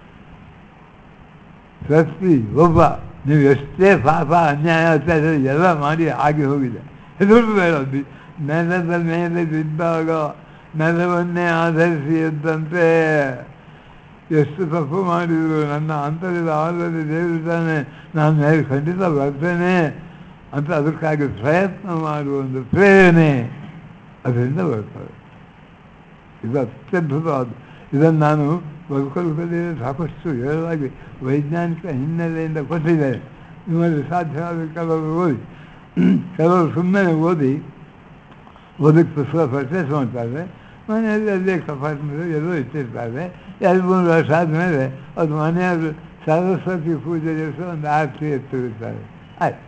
ಪ್ರತಿ ಒಬ್ಬ ನೀವು ಎಷ್ಟೇ ಪಾಪ ಅನ್ಯಾಯ ಅತ್ಯಾಚಾರ ಎಲ್ಲ ಮಾಡಿ ಆಗಿ ಹೋಗಿದೆ ಹೆದರು ಬೇಡ ಬಿ- ನೆಲದ ಮೇಲೆ ಬಿದ್ದಾಗ ನೆಲವನ್ನೇ ಆಧರಿಸಿ ಎದ್ದಂತೆ ಎಷ್ಟು ತಪ್ಪು ಮಾಡಿದ್ರು ನನ್ನ ಅಂತರದ ಆಳದಲ್ಲಿ ದೇವರಿದ್ದಾನೆ ನಾನು ಮೇಲೆ ಖಂಡಿತ ಬರ್ತೇನೆ ಅಂತ ಅದಕ್ಕಾಗಿ ಪ್ರಯತ್ನ ಮಾಡುವ ಒಂದು ಪ್ರೇರಣೆ ಅದರಿಂದ ಬರ್ತದೆ ಇದು ಅತ್ಯದ್ಭುತವಾದ ಇದನ್ನು ನಾನು ಬದುಕಲು ಕಲಿಯಲು ಸಾಕಷ್ಟು ವಿವರವಾಗಿ ವೈಜ್ಞಾನಿಕ ಹಿನ್ನೆಲೆಯಿಂದ ಕೊಟ್ಟಿದ್ದೇನೆ ನಿಮ್ಮಲ್ಲಿ ಸಾಧ್ಯವಾದ ಕೆಲವರು ಓದಿ ಕೆಲವರು ಸುಮ್ಮನೆ ಓದಿ ಓದಕ್ಕೆ ಪುಸ್ತಕ ಪರ್ಚೇಸ್ ಮಾಡ್ತಾರೆ ಮನೆಯಲ್ಲಿ ಅಲ್ಲೇ ಕಪಾಟಿನಲ್ಲಿ ಎಲ್ಲೋ ಇಟ್ಟಿರ್ತಾರೆ ಎರಡು ಮೂರು ವರ್ಷ ಆದಮೇಲೆ ಅದು ಮನೆಯಲ್ಲಿ ಸರಸ್ವತಿ ಪೂಜೆ ದಿವಸ ಒಂದು ಆರತಿ ಎತ್ತಿರ್ತಾರೆ ಆಯ್ತು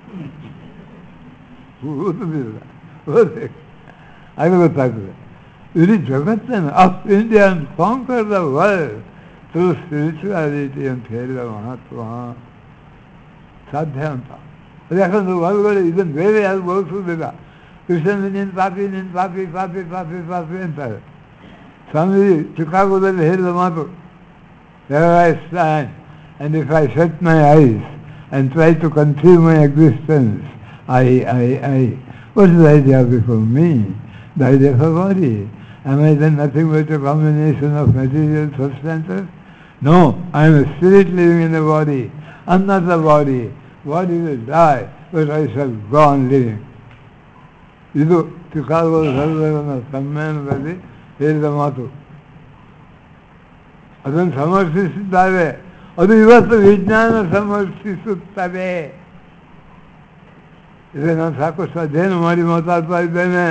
ಓದುವುದಿಲ್ಲ ಓದಬೇಕು ಅದು ಗೊತ್ತಾಗ್ತದೆ ಇಡೀ ಜಗತ್ತನ್ನು up India conquer the world through spirituality ಅಂತ ಹೇಳಿದ ಮಹತ್ವ ಸಾಧ್ಯ ಅಂತ ಅದು ಯಾಕಂದ್ರೆ ಒಳಗಡೆ ಇದನ್ನು ಬೇರೆ ಯಾರು ಬೋಧಿಸೋದಿಲ್ಲ ಕೃಷ್ಣನ ನಿನ್ನ ಪಾಪಿ ನಿನ್ನ ಪಾಪಿ ಪಾಪಿ ಪಾಪಿ ಪಾಪಿ ಅಂತಾರೆ ಸ್ವಾಮೀಜಿ ಚಿಕಾಗೋದಲ್ಲಿ ಹೇಳಿದ ಮಾತು There I stand, and if I shut my eyes and try to conceive my existence, I, I, I, what is the idea before me? The idea of a body. Am I then nothing but a combination of material substances? No, I am a spirit living in a body. I'm not the body. Body will die, but I shall go on living. ಇದು Chicago ಸರ್ವರನ್ನ ಸಮ್ಮೇಳನದಲ್ಲಿ ಹೇಳಿದ ಮಾತು ಅದನ್ನು ಸಮರ್ಥಿಸಿದ್ದಾರೆ ಅದು ಇವತ್ತು ವಿಜ್ಞಾನ ಸಮರ್ಥಿಸುತ್ತದೆ ಇದು ನಾನು ಸಾಕಷ್ಟು ಅಧ್ಯಯನ ಮಾಡಿ ಮಾತಾಡ್ತಾ ಇದ್ದೇನೆ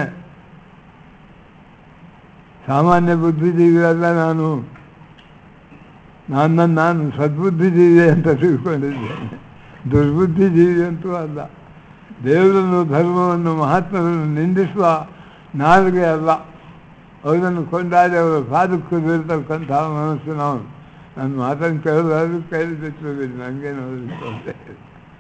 ಸಾಮಾನ್ಯ ಬುದ್ಧಿಜೀವಿಯಲ್ಲ ನಾನು ನನ್ನನ್ನು ನಾನು ಸದ್ಬುದ್ಧಿಜೀವಿ ಅಂತ ತಿಳ್ಕೊಂಡಿದ್ದೇನೆ ದುರ್ಬುದ್ಧಿಜೀವಿ ಅಂತೂ ಅಲ್ಲ ದೇವರನ್ನು ಧರ್ಮವನ್ನು ಮಹಾತ್ಮರನ್ನು ನಿಂದಿಸುವ ನಾಲ್ಗೆ ಅಲ್ಲ ಅವರನ್ನು ಕೊಂಡಾಡಿ ಅವರ ಪಾದಕ್ಕೆ ಬೀರ್ತಕ್ಕಂಥ ಮನಸ್ಸು ನಾವು ನನ್ನ ಮಾತನ್ನು ಕೇಳಿದ್ರು ಕೈಲಿ ಬಿಟ್ಟಿರೋದಿಲ್ಲ ನನಗೇನು ತೊಂದರೆ ಇಲ್ಲ.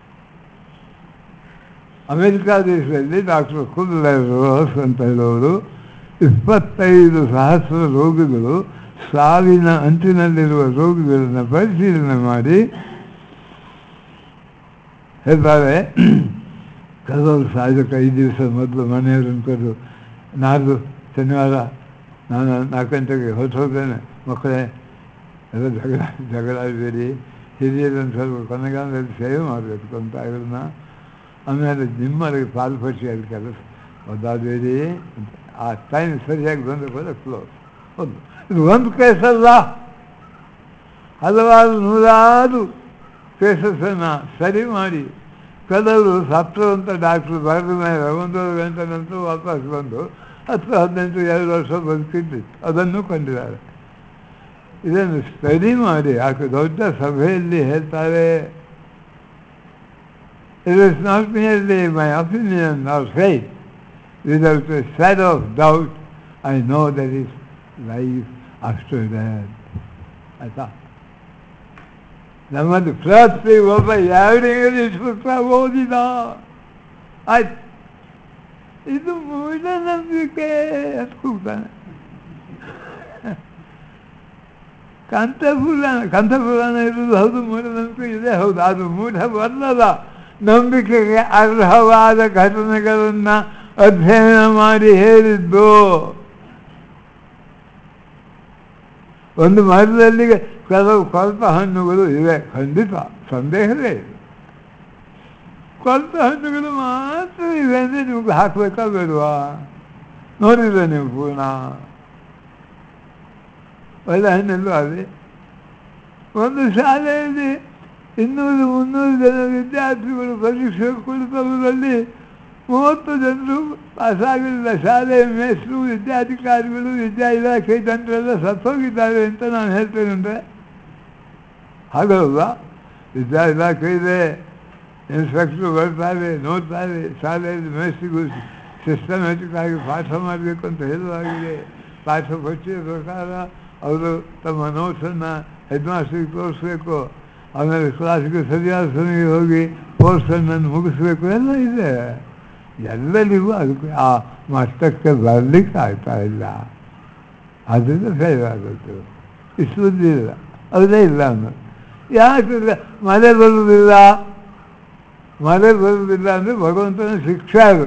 ಅಮೆರಿಕಾ ದೇಶದಲ್ಲಿ ಡಾಕ್ಟರ್ ಕುಲ್ಲರ್ ರೋಸ್ ಅಂತ ಹೇಳೋರು ಇಪ್ಪತ್ತೈದು ಸಹಸ್ರ ರೋಗಿಗಳು ಸಾವಿನ ಅಂಚಿನಲ್ಲಿರುವ ರೋಗಿಗಳನ್ನು ಪರಿಶೀಲನೆ ಮಾಡಿ ಹೇಳ್ತಾರೆ ಕೆಲವರು ಸಾಯೋಕ್ಕೆ ಐದು ದಿವಸ ಮೊದಲು ಮನೆಯವರನ್ನು ಕರೆದು ನಾಡ್ದು ಶನಿವಾರ ನಾನು ನಾಲ್ಕು ಗಂಟೆಗೆ ಹೊರಟು ಹೋಗ್ತೇನೆ ಮಕ್ಕಳೇ ಎಲ್ಲ ಜಗಳ ಜಗಳ ಬೇಡಿ ಹಿರಿಯರನ್ನು ಸ್ವಲ್ಪ ಕೊನೆಗಾಲದಲ್ಲಿ ಸೇವೆ ಮಾಡಬೇಕು ಅಂತ ಇವ್ರನ್ನ ಆಮೇಲೆ ನಿಮ್ಮಲ್ಲಿ ಪಾಲ್ಪಡಿಸಿ ಅದು ಕೆಲಸ ಒದ್ದಾಡಬೇಡಿ ಅಂತ ಆ ಟೈಮ್ ಸರಿಯಾಗಿ ಬಂದ ಕೂಡ ಕ್ಲೋಸ್ ಹೌದು ಇದು ಒಂದು ಕೇಸಲ್ಲ ಹಲವಾರು ನೂರಾರು ಕೇಸಸನ್ನು ಸರಿ ಮಾಡಿ ಕೆಲವರು ಸತ್ರು ಅಂತ ಡಾಕ್ಟ್ರು ಬರೆದ ಮೇಲೆ ಒಂದೂವರೆ ಗಂಟೆ ನಂತರ ವಾಪಸ್ ಬಂದು ಹತ್ತು ಹದಿನೆಂಟು ಎರಡು ವರ್ಷ ಬದುಕಿದ್ದಿತ್ತು ಅದನ್ನು ಕಂಡಿದ್ದಾರೆ ಇದನ್ನು ಸ್ಟಡಿ ಮಾಡಿ ಯಾಕೆ ದೊಡ್ಡ ಸಭೆಯಲ್ಲಿ ಹೇಳ್ತಾರೆ it is not merely my opinion or faith without a shadow of doubt I know that is life after that ಆಯ್ತಾ ನಮ್ಮದು ಪ್ರತಿ ಒಬ್ಬ ಎರಡು ಇಂಗ್ಲೀಷ್ ಪುಸ್ತಕ ಓದಿದ ಆಯ್ತು ಇದು ಮೂಢನಂಬಿಕೆ ಅಂತ ಕೂಗ್ತಾನೆ ಕಂಠಪುರಾಣ ಕಂಠಪುರಾಣ ಇರೋದು ಹೌದು ಮೂಢನಂಬಿಕೆ ಇದೆ ಹೌದು ಅದು ಮೂಢವಲ್ಲದ ನಂಬಿಕೆಗೆ ಅರ್ಹವಾದ ಘಟನೆಗಳನ್ನು ಅಧ್ಯಯನ ಮಾಡಿ ಹೇಳಿದ್ದು ಒಂದು ಮರದಲ್ಲಿ ಕೆಲವು ಕೊಳ್ತ ಹಣ್ಣುಗಳು ಇವೆ ಖಂಡಿತ ಸಂದೇಹವೇ ಇದೆ ಕೊಳ್ತ ಹಣ್ಣುಗಳು ಮಾತ್ರ ಇವೆ ಅಂದರೆ ನಿಮ್ಗೆ ಹಾಕಬೇಕಾ ಬೇಡವಾ ನೋಡಿದ್ರೆ ನೀವು ಪೂರ್ಣ ಒಳ್ಳೆ ಹಣ್ಣೆಲ್ಲೂ ಅದೇ ಒಂದು ಶಾಲೆಯಲ್ಲಿ ಇನ್ನೂರು ಮುನ್ನೂರು ಜನ ವಿದ್ಯಾರ್ಥಿಗಳು ಪರೀಕ್ಷೆ ಕುಳಿತವರಲ್ಲಿ ಮೂವತ್ತು ಜನರು ಪಾಸಾಗಲಿಲ್ಲ ಶಾಲೆಯ ಮೇಸ್ರು ವಿದ್ಯಾಧಿಕಾರಿಗಳು ವಿದ್ಯಾ ಇಲಾಖೆ ಜನರೆಲ್ಲ ಸತ್ತೋಗಿದ್ದಾರೆ ಅಂತ ನಾನು ಹೇಳ್ತೇನೆ ಅಂದರೆ ಹಾಗಲ್ವ ವಿದ್ಯಾ ಇಲಾಖೆ ಇದೆ ಇನ್ಸ್ಪೆಕ್ಟ್ರು ಬರ್ತಾರೆ ನೋಡ್ತಾರೆ ಶಾಲೆಯಲ್ಲಿ ಮೇಸ್ರಿಗೂ ಸಿಸ್ಟಮ್ಯಾಟಿಕ್ ಆಗಿ ಪಾಠ ಮಾಡಬೇಕು ಅಂತ ಹೇಳುವಾಗಿದೆ ಪಾಠ ಪಠ್ಯದ ಪ್ರಕಾರ ಅವರು ತಮ್ಮ ನೋಟ್ಸನ್ನು ಹೆಡ್ ಮಾಸ್ಟ್ರಿಗೆ ತೋರಿಸ್ಬೇಕು ಆಮೇಲೆ ಕ್ಲಾಸ್ಗೆ ಸರಿಯಾದ ಸಮಯಕ್ಕೆ ಹೋಗಿ ಕೋರ್ಸನ್ನು ಮುಗಿಸ್ಬೇಕು ಎಲ್ಲ ಇದೆ ಎಲ್ಲರಿಗೂ ಅದಕ್ಕೆ ಆ ಮಟ್ಟಕ್ಕೆ ಬರಲಿಕ್ಕೆ ಆಗ್ತಾ ಇಲ್ಲ ಅದರಿಂದ ಫೇಲ್ ಆಗುತ್ತೆ ಇಷ್ಟೊಂದಿಲ್ಲ ಅದೇ ಇಲ್ಲ ಅನ್ನೋದು ಯಾಕೆ ಮಳೆ ಬರುವುದಿಲ್ಲ ಮಳೆ ಬರುವುದಿಲ್ಲ ಅಂದರೆ ಭಗವಂತನ ಶಿಕ್ಷೆ ಅದು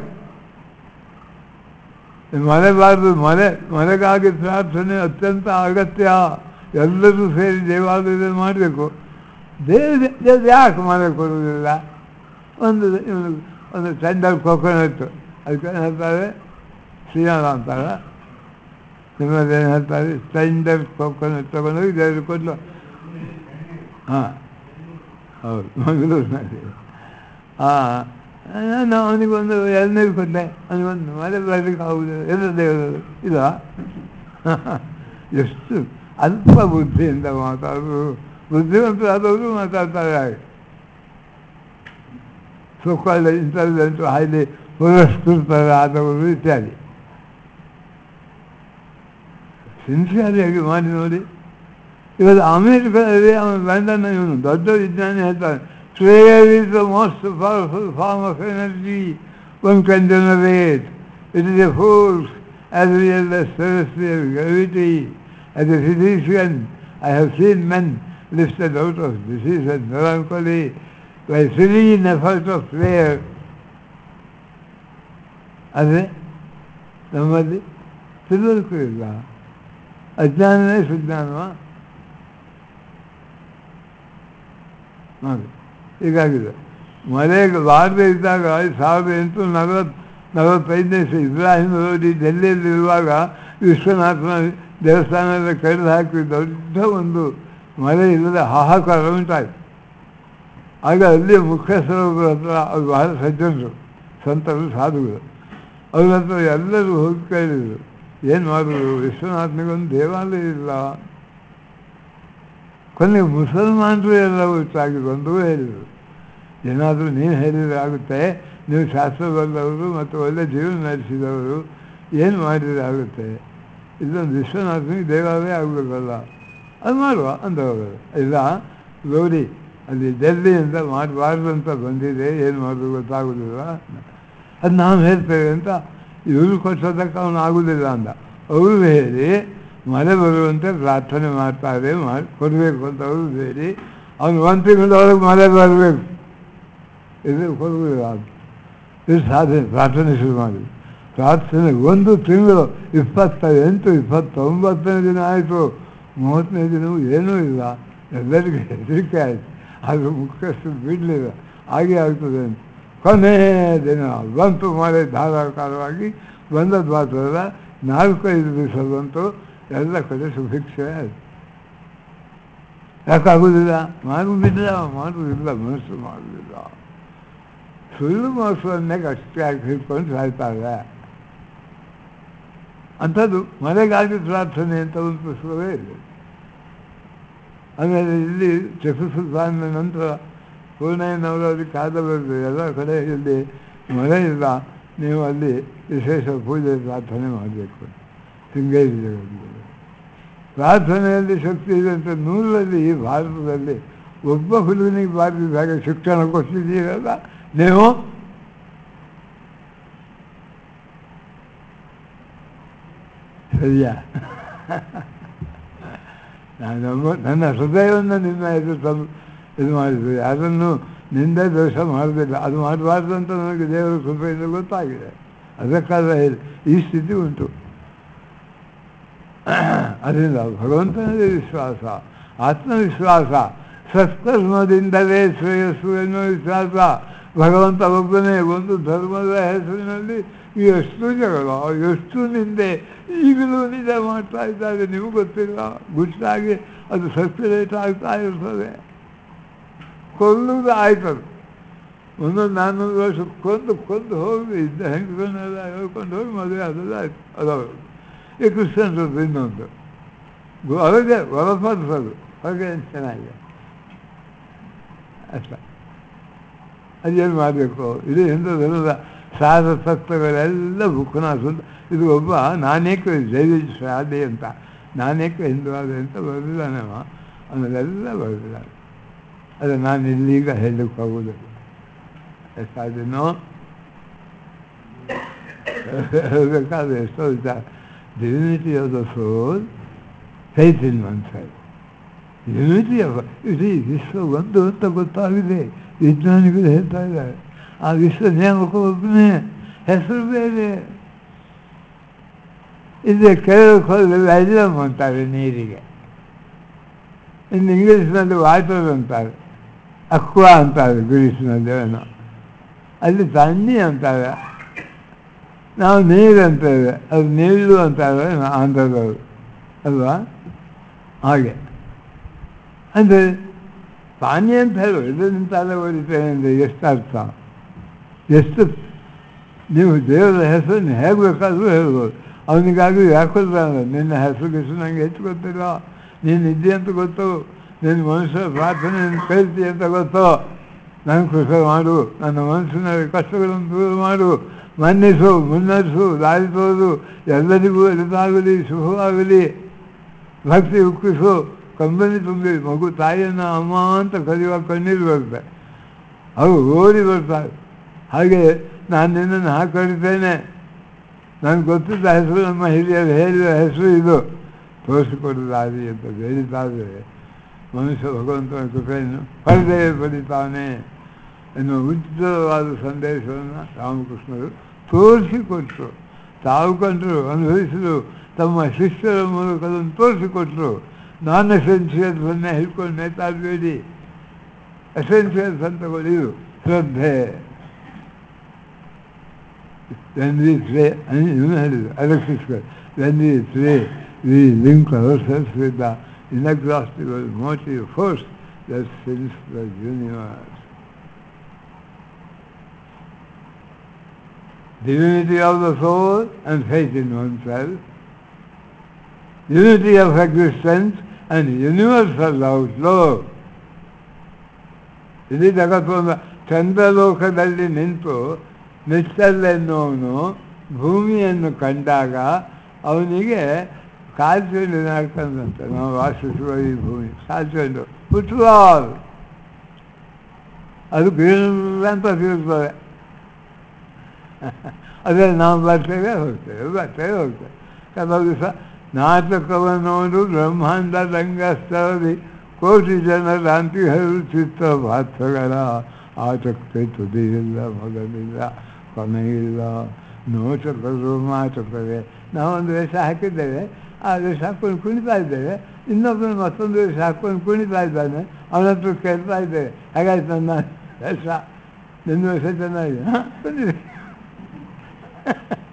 ಮಳೆ ಬಾರದು ಮಳೆ ಮಳೆಗಾಗಿ ಪ್ರಾರ್ಥನೆ ಅತ್ಯಂತ ಅಗತ್ಯ ಎಲ್ಲರೂ ಸೇರಿ ದೇವಾಲಯದಲ್ಲಿ ಮಾಡಬೇಕು ದೇವ್ರ ದೇವ್ರು ಯಾಕೆ ಮಳೆ ಕೊಡುವುದಿಲ್ಲ ಒಂದು ಒಂದು ಟೆಂಡರ್ ಕೊಕೊನಟ್ಟು ಅದಕ್ಕೆ ಏನು ಹೇಳ್ತಾರೆ ಶ್ರೀನಾಥ ಅಂತಾರೆ ನಿಮ್ಮಲ್ಲಿ ಏನು ಹೇಳ್ತಾರೆ ಟೆಂಡರ್ ಕೊಕೊನಟ್ ತಗೊಂಡೋಗಿ ದೇವ್ರಿಗೆ ಕೊಡಲು ಹಾಂ ಹೌದು ಮಂಗಳೂರಿನಲ್ಲಿ ಹಾಂ ನಾನು ಅವನಿಗೊಂದು ಎಳ್ನೀರು ಕೊಟ್ಟೆ ಅವನಿಗೊಂದು ಮಳೆ ಬರಲಿಕ್ಕೆ ಆಗುವುದಿಲ್ಲ ಎಲ್ಲ ದೇವರು ಇಲ್ಲ ಎಷ್ಟು ಅಲ್ಪ ಬುದ್ಧಿಯಿಂದ ಮಾತಾಡೋದು ಬುದ್ಧಿವಂತರಾದವರು ಮಾತಾಡ್ತಾರೆ ಹಾಗೆ ಸೋಕಾಲ್ಡ್ ಇಂಟೆಲಿಜೆಂಟು ಹೈಲಿ ಪುರಸ್ಕೃತರಾದವರು ಇತ್ಯಾದಿ ಸಿನ್ಸಿಯರಿಯಾಗಿ ಮಾಡಿ ನೋಡಿ ಇವತ್ತು ಅಮೇರಿಕಾದಲ್ಲಿ ಅವನು ಲಂಡನ್ ಇವನು ದೊಡ್ಡ ವಿಜ್ಞಾನಿ ಹೇಳ್ತಾನೆ prayer is the most powerful form of energy one can generate it is a force as real as celestial gravity. As a physician, I have seen men lifted out of disease and melancholy by serene effort of prayer. ಅದೇ ನಮ್ಮಲ್ಲಿ ತಿಳುವಳಿಕೆ ಇಲ್ಲ ಅಜ್ಞಾನವೇ ಸುಜ್ಞಾನವ ನೋಡಿ ಹೀಗಾಗಿದೆ ಮಳೆಗೆ ಬಾರದೇ ಇದ್ದಾಗ ಸಾವಿರದ ಎಂಟುನೂರ ನಲವತ್ತು ನಲವತ್ತೈದನೇ ಇಬ್ರಾಹಿಂ ರೋಡಿ ಡೆಲ್ಲಿಯಲ್ಲಿರುವಾಗ ವಿಶ್ವನಾಥನ ದೇವಸ್ಥಾನದ ಕಡಿದು ಹಾಕಿ ದೊಡ್ಡ ಒಂದು ಮಳೆ ಇಲ್ಲದೆ ಹಾಹಾಕಾರ ಉಂಟಾಯಿತು ಆಗ ಅಲ್ಲಿ ಮುಖ್ಯಸ್ಥರೊಬ್ಬರ ಹತ್ರ ಅವ್ರು ಬಹಳ ಸಜ್ಜನರು ಸಂತರು ಸಾಧುಗಳು ಅವ್ರ ಹತ್ರ ಎಲ್ಲರೂ ಹೋಗಿ ಕೇಳಿದರು ಏನು ಮಾಡೋದು ವಿಶ್ವನಾಥನಿಗೊಂದು ದೇವಾಲಯ ಇಲ್ಲ ಕೊನೆಗೆ ಮುಸಲ್ಮಾನರು ಎಲ್ಲ ಒಟ್ಟಾಗಿ ಬಂದು ಹೇಳಿದರು ಏನಾದರೂ ನೀವು ಹೇಳಿದರೆ ಆಗುತ್ತೆ ನೀವು ಶಾಸ್ತ್ರ ಬಲ್ಲವರು ಮತ್ತು ಒಳ್ಳೆ ಜೀವನ ನಡೆಸಿದವರು ಏನು ಮಾಡಿದರೆ ಆಗುತ್ತೆ ಇದೊಂದು ವಿಶ್ವನಾಥನಿಗೆ ದೇವಾಲಯ ಆಗಬೇಕಲ್ಲ ಅದು ಮಾಡುವ ಅಂದವರು ಇಲ್ಲ ಗೌರಿ ಅಲ್ಲಿ ಡೆಲ್ಲಿಯಿಂದ ಮಾಡಬಾರ್ದು ಅಂತ ಬಂದಿದೆ ಏನು ಮಾಡೋದು ಗೊತ್ತಾಗೋದಿಲ್ಲ ಅದು ನಾವು ಹೇಳ್ತೇವೆ ಅಂತ ಇವರು ಕೊಟ್ಟದಕ್ಕೆ ಅವನು ಆಗೋದಿಲ್ಲ ಅಂದ ಅವರು ಹೇಳಿ ಮಳೆ ಬರುವಂತೆ ಪ್ರಾರ್ಥನೆ ಮಾಡ್ತಾರೆ ಮಾಡಿ ಕೊಡಬೇಕು ಅಂತ ಅವರು ಹೇಳಿ ಅವನು ಒಂದು ತಿಂಗಳೊಳಗೆ ಮಳೆ ಬರಬೇಕು ಇದು ಕೊಡುವುದಿಲ್ಲ ಅದು ಇದು ಸಾಧನೆ ಪ್ರಾರ್ಥನೆ ಶುರು ಮಾಡಿ ಪ್ರಾರ್ಥನೆ ಒಂದು ತಿಂಗಳು ಇಪ್ಪತ್ತ ಎಂಟು ಇಪ್ಪತ್ತೊಂಬತ್ತನೇ ದಿನ ಆಯಿತು ಮೂವತ್ತನೇ ದಿನವೂ ಏನೂ ಇಲ್ಲ ಎಲ್ಲರಿಗೂ ಹೆದರಿಕೆ ಆಯಿತು ಅದು ಮುಖ್ಯಸ್ಥರು ಬಿಡಲಿಲ್ಲ ಹಾಗೆ ಆಗ್ತದೆ ಅಂತ ಕೊನೆ ದಿನ ಬಂತು ಮಳೆ ಧಾರಾಕಾರವಾಗಿ ಬಂದದ್ದು ಮಾತ್ರ ನಾಲ್ಕೈದು ದಿವಸ ಬಂತು ಎಲ್ಲ ಕಡೆ ಸುಭಿಕ್ಷೆ ಆಯಿತು ಯಾಕಾಗುವುದಿಲ್ಲ ಮಾಡುವುದಿಲ್ಲ ಮಾಡುವುದಿಲ್ಲ ಮನಸ್ಸು ಮಾಡುವುದಿಲ್ಲ ಸುಳ್ಳು ಮೋಸವನ್ನೇ ಗಟ್ಟಿಯಾಗಿ ಹಿಡ್ಕೊಂಡು ಸಾಯ್ತಾರೆ ಅಂಥದ್ದು ಮನೆಗಾಗಿ ಪ್ರಾರ್ಥನೆ ಅಂತ ಒಂದು ಪುಸ್ತಕವೇ ಇದೆ ಆಮೇಲೆ ಇಲ್ಲಿ ಟಿಪ್ಪು ಸುಲ್ತಾನ ನಂತರ ಪೂರ್ಣಯ್ಯನವರು ಕಾದಬಾರದು ಎಲ್ಲ ಕಡೆ ಇಲ್ಲಿ ಮಳೆ ಇಲ್ಲ ನೀವು ಅಲ್ಲಿ ವಿಶೇಷ ಪೂಜೆ ಪ್ರಾರ್ಥನೆ ಮಾಡಬೇಕು ಶೃಂಗೇರಿ ಜಗತ್ತಿಗೆ ಪ್ರಾರ್ಥನೆಯಲ್ಲಿ ಶಕ್ತಿ ಇದೆ ಅಂತ ನೂರಲ್ಲಿ ಈ ಭಾರತದಲ್ಲಿ ಒಬ್ಬ ಹುಡುಗನಿಗೆ ಬಾರಿದ ಹಾಗೆ ಶಿಕ್ಷಣ ಕೊಟ್ಟಿದ್ದೀರಲ್ಲ ನೀವು ಸರಿಯಾ ನಾನು ನನ್ನ ಹೃದಯವನ್ನು ನಿಮ್ಮ ಎದುರು ತಂದು ಇದು ಮಾಡಿದ್ವಿ ಅದನ್ನು ನಿಂದೆ ದೋಷ ಮಾಡಲಿಲ್ಲ ಅದು ಮಾಡಬಾರ್ದು ಅಂತ ನನಗೆ ದೇವರ ಕೃಪೆಯಿಂದ ಗೊತ್ತಾಗಿದೆ ಅದಕ್ಕಾದ ಹೇಳಿ ಈ ಸ್ಥಿತಿ ಉಂಟು ಅದರಿಂದ ಭಗವಂತನಲ್ಲಿ ವಿಶ್ವಾಸ ಆತ್ಮವಿಶ್ವಾಸ ಸತ್ಕರ್ಮದಿಂದಲೇ ಶ್ರೇಯಸ್ಸು ಎನ್ನುವ ವಿಶ್ವಾಸ ಭಗವಂತ ಒಬ್ಬನೇ ಒಂದು ಧರ್ಮದ ಹೆಸರಿನಲ್ಲಿ ಎಷ್ಟು ಜಗಳ ಎಷ್ಟು ನಿಂದೆ ಈಗಲೂ ನಿಜ ಮಾಡ್ತಾ ಇದ್ದಾರೆ ನಿಮಗೆ ಗೊತ್ತಿಲ್ಲ ಗುಟ್ಟಾಗಿ ಅದು ಸರ್ಕ್ಯುಲೇಟ್ ಆಗ್ತಾ ಇರ್ತದೆ ಕೊಲ್ಲುವುದು ಆಯ್ತದು ಒಂದೊಂದು ನಾನ್ನೂರು ವರ್ಷ ಕೊಂದು ಕೊಂದು ಹೋಗಿ ಇದ್ದ ಹೆಂಗಸನ್ನೆಲ್ಲ ಹೇಳ್ಕೊಂಡು ಹೋಗಿ ಮದುವೆ ಅದೆಲ್ಲ ಆಯ್ತು ಅದವರು ಈ ಕ್ರಿಶ್ಚಿಯನ್ರದ್ದು ಇನ್ನೊಂದು ಗು- ಹೊರಗೆ ಹೊರಪಡಿಸೋದು ಹೊರಗೆ ಚೆನ್ನಾಗಿದೆ ಅಷ್ಟ ಅದೇನು ಮಾಡಬೇಕು ಇದು ಹಿಂದೂದೆಲ್ಲ ಸಾಧ ತತ್ವಗಳೆಲ್ಲ ಬುಕ್ನ ಸುಂದ ಇದು ಒಬ್ಬ ನಾನೇಕ ಜೈವಿಕ ಶಾಲೆ ಅಂತ ನಾನೇಕ ಹಿಂದೂ ಆದೆ ಅಂತ ಬರೆದಿದ್ದಾನವ ಆಮೇಲೆಲ್ಲ ಬರೆದಿದ್ದಾನೆ ಅದು ನಾನು ಇಲ್ಲೀಗ ಹೇಳಕ್ಕೆ ಹೋಗುವುದಿಲ್ಲ ಎಷ್ಟಾದೇನೋ ಹೇಳಬೇಕಾದ್ರೆ ಎಷ್ಟೋ ವಿಚಾರ divinity of the soul faith in one side unity of ಇಡೀ ವಿಶ್ವ ಒಂದು ಅಂತ ಗೊತ್ತಾಗಿದೆ ವಿಜ್ಞಾನಿಗಳು ಹೇಳ್ತಾ ಇದ್ದಾರೆ ಆ ವಿಶ್ವ ನೇಮಕ ಒಬ್ಬನೇ ಹೆಸರು ಬೇರೆ ಇದೆ ಕೇಳಕ್ಕೆ ಹೋದ್ರೆ ವ್ಯಾಲ್ಯೂಮ್ ಅಂತಾರೆ ನೀರಿಗೆ ಇನ್ನು ಇಂಗ್ಲೀಷ್ನಲ್ಲಿ ವಾಟರ್ ಅಂತಾರೆ ಅಕ್ವಾ ಅಂತಾರೆ ಗ್ರೀಸ್ನಲ್ಲಿ ಏನೋ ಅಲ್ಲಿ ತಣ್ಣಿ ಅಂತಾರೆ ನಾವು ನೀರು ಅಂತೇವೆ ಅದು ನೀರು ಅಂತಾರೆ ಆಂಧ್ರದವರು ಅಲ್ವಾ ಹಾಗೆ ಅಂದರೆ ಪಾನೀಯ ಅಂತ ಹೇಳು ಇದರಿಂದ ತಲೆ ಹೊಡಿತೇನೆ ಅಂದರೆ ಎಷ್ಟು ಅರ್ಥ ಎಷ್ಟು ನೀವು ದೇವರ ಹೆಸರನ್ನು ಹೇಗೆ ಬೇಕಾದರೂ ಹೇಳ್ಬೋದು ಅವನಿಗಾಗಿ ಯಾಕೊಳ್ದ ನಿನ್ನ ಹೆಸರು ಗಿಸರು ನನಗೆ ಹೆಚ್ಚು ಗೊತ್ತಿಲ್ಲ ನೀನು ಇದ್ದಿ ಅಂತ ಗೊತ್ತು ನಿನ್ನ ಮನುಷ್ಯರ ಪ್ರಾರ್ಥನೆಯನ್ನು ಕೇಳ್ತಿ ಅಂತ ಗೊತ್ತು ನನಗೆ ಕೃಷಿ ಮಾಡು ನನ್ನ ಮನಸ್ಸಿನಲ್ಲಿ ಕಷ್ಟಗಳನ್ನು ದೂರ ಮಾಡು ಮನ್ನಿಸು ಮುನ್ನರಿಸು ದಾರಿ ತೋರು ಎಲ್ಲರಿಗೂ ಎದುರಾಗಲಿ ಶುಭವಾಗಲಿ ಭಕ್ತಿ ಉಕ್ಕಿಸು ಕಂಬನಿ ತುಂಬಿ ಮಗು ತಾಯಿಯನ್ನು ಅಮ್ಮ ಅಂತ ಕರೆಯುವ ಕಣ್ಣೀರು ಬರುತ್ತೆ ಅವು ಓಡಿ ಬರ್ತಾರೆ ಹಾಗೆ ನಾನು ನಿನ್ನನ್ನು ಹಾಕಿ ಕರಿತೇನೆ ನನಗೆ ಗೊತ್ತಿದ್ದ ಹೆಸರು ನಮ್ಮ ಹಿರಿಯರು ಹೇಳಿದ ಹೆಸರು ಇದು ತೋರಿಸಿಕೊಡು ದಾರಿ ಅಂತ ಹೇಳಿದ್ದಾದರೆ ಮನುಷ್ಯ ಭಗವಂತನ ಕೃಪೆಯನ್ನು ಪಡೆದೇ ಪಡಿತಾನೆ ಎನ್ನುವ ಉಜ್ವಲವಾದ ಸಂದೇಶವನ್ನು ರಾಮಕೃಷ್ಣರು ತೋರಿಸಿಕೊಟ್ರು ತಾವು ಕಂಡರು ಅನುಭವಿಸಿದರು ತಮ್ಮ ಶಿಷ್ಯರ ಮೂಲಕ ಅದನ್ನು ತೋರಿಸಿಕೊಟ್ರು ನಾನ್ ಎಸೆನ್ಷಿಯಲ್ಸನ್ನೇ ಹಿಡ್ಕೊಂಡು ನೇತಾಡಬೇಡಿ ಎಸೆನ್ಷಿಯಲ್ಸ್ ಅಂತ ಇದು ಶ್ರದ್ಧೆ when we pray, and you know, Alexis said, when we pray, we link ourselves with the inexhaustible motive force that fills the universe. Divinity of the soul and faith in oneself, unity of existence and universal outlook. ಇಡೀ ಜಗತ್ತೊಂದು ಚಂದ್ರಲೋಕದಲ್ಲಿ ನಿಂತು ಮಿಸ್ಟಲ್ ಎನ್ನುವನು ಭೂಮಿಯನ್ನು ಕಂಡಾಗ ಅವನಿಗೆ ಕಾಲ್ಚೆಂಡು ನಡ್ಕೊಂಡಂತೆ ನಾವು ವಾಸಿಸುವ ಈ ಭೂಮಿ ಕಾಲ್ಚೆಂಡು football ಅದು ಬೀಳ ಅಂತ ತಿರುಗ್ತದೆ ಅದೇ ನಾವು ಬರ್ತೇವೆ ಹೋಗ್ತೇವೆ ಬರ್ತೇವೆ ಹೋಗ್ತೇವೆ ಕೆಲವು ದಿವಸ ನಾಟಕವನ್ನು ಬ್ರಹ್ಮಾಂಡ ರಂಗಸ್ಥಳದಲ್ಲಿ ಕೋಟಿ ಜನರ ಅಂತಿಹರು ಚಿತ್ರ ಭಾತ್ಸಗಳ ಆಟಕ್ಕೆ ತುದಿಯಿಲ್ಲ ಮೊದಲಿಲ್ಲ ಕೊನೆಯಿಲ್ಲ ನೋಟಕರು ಮಾತುಕತೆ ನಾವೊಂದು ವೇಷ ಹಾಕಿದ್ದೇವೆ ಆ ವೇಷ ಹಾಕ್ಕೊಂಡು ಕುಣಿತಾ ಇದ್ದೇವೆ ಇನ್ನೊಬ್ಬನು ಮತ್ತೊಂದು ವೇಷ ಹಾಕ್ಕೊಂಡು ಕುಣಿತಾ ಇದ್ದಾನೆ ಅವನ ಹತ್ರ ಕೇಳ್ತಾ ಇದ್ದೇವೆ ಹಾಗಾಯ್ತು ನನ್ನ ವೇಷ ನಿನ್ನ ವೇಷ ಚೆನ್ನಾಗಿದೆ ಹಾಂ ಬಂದಿದೆ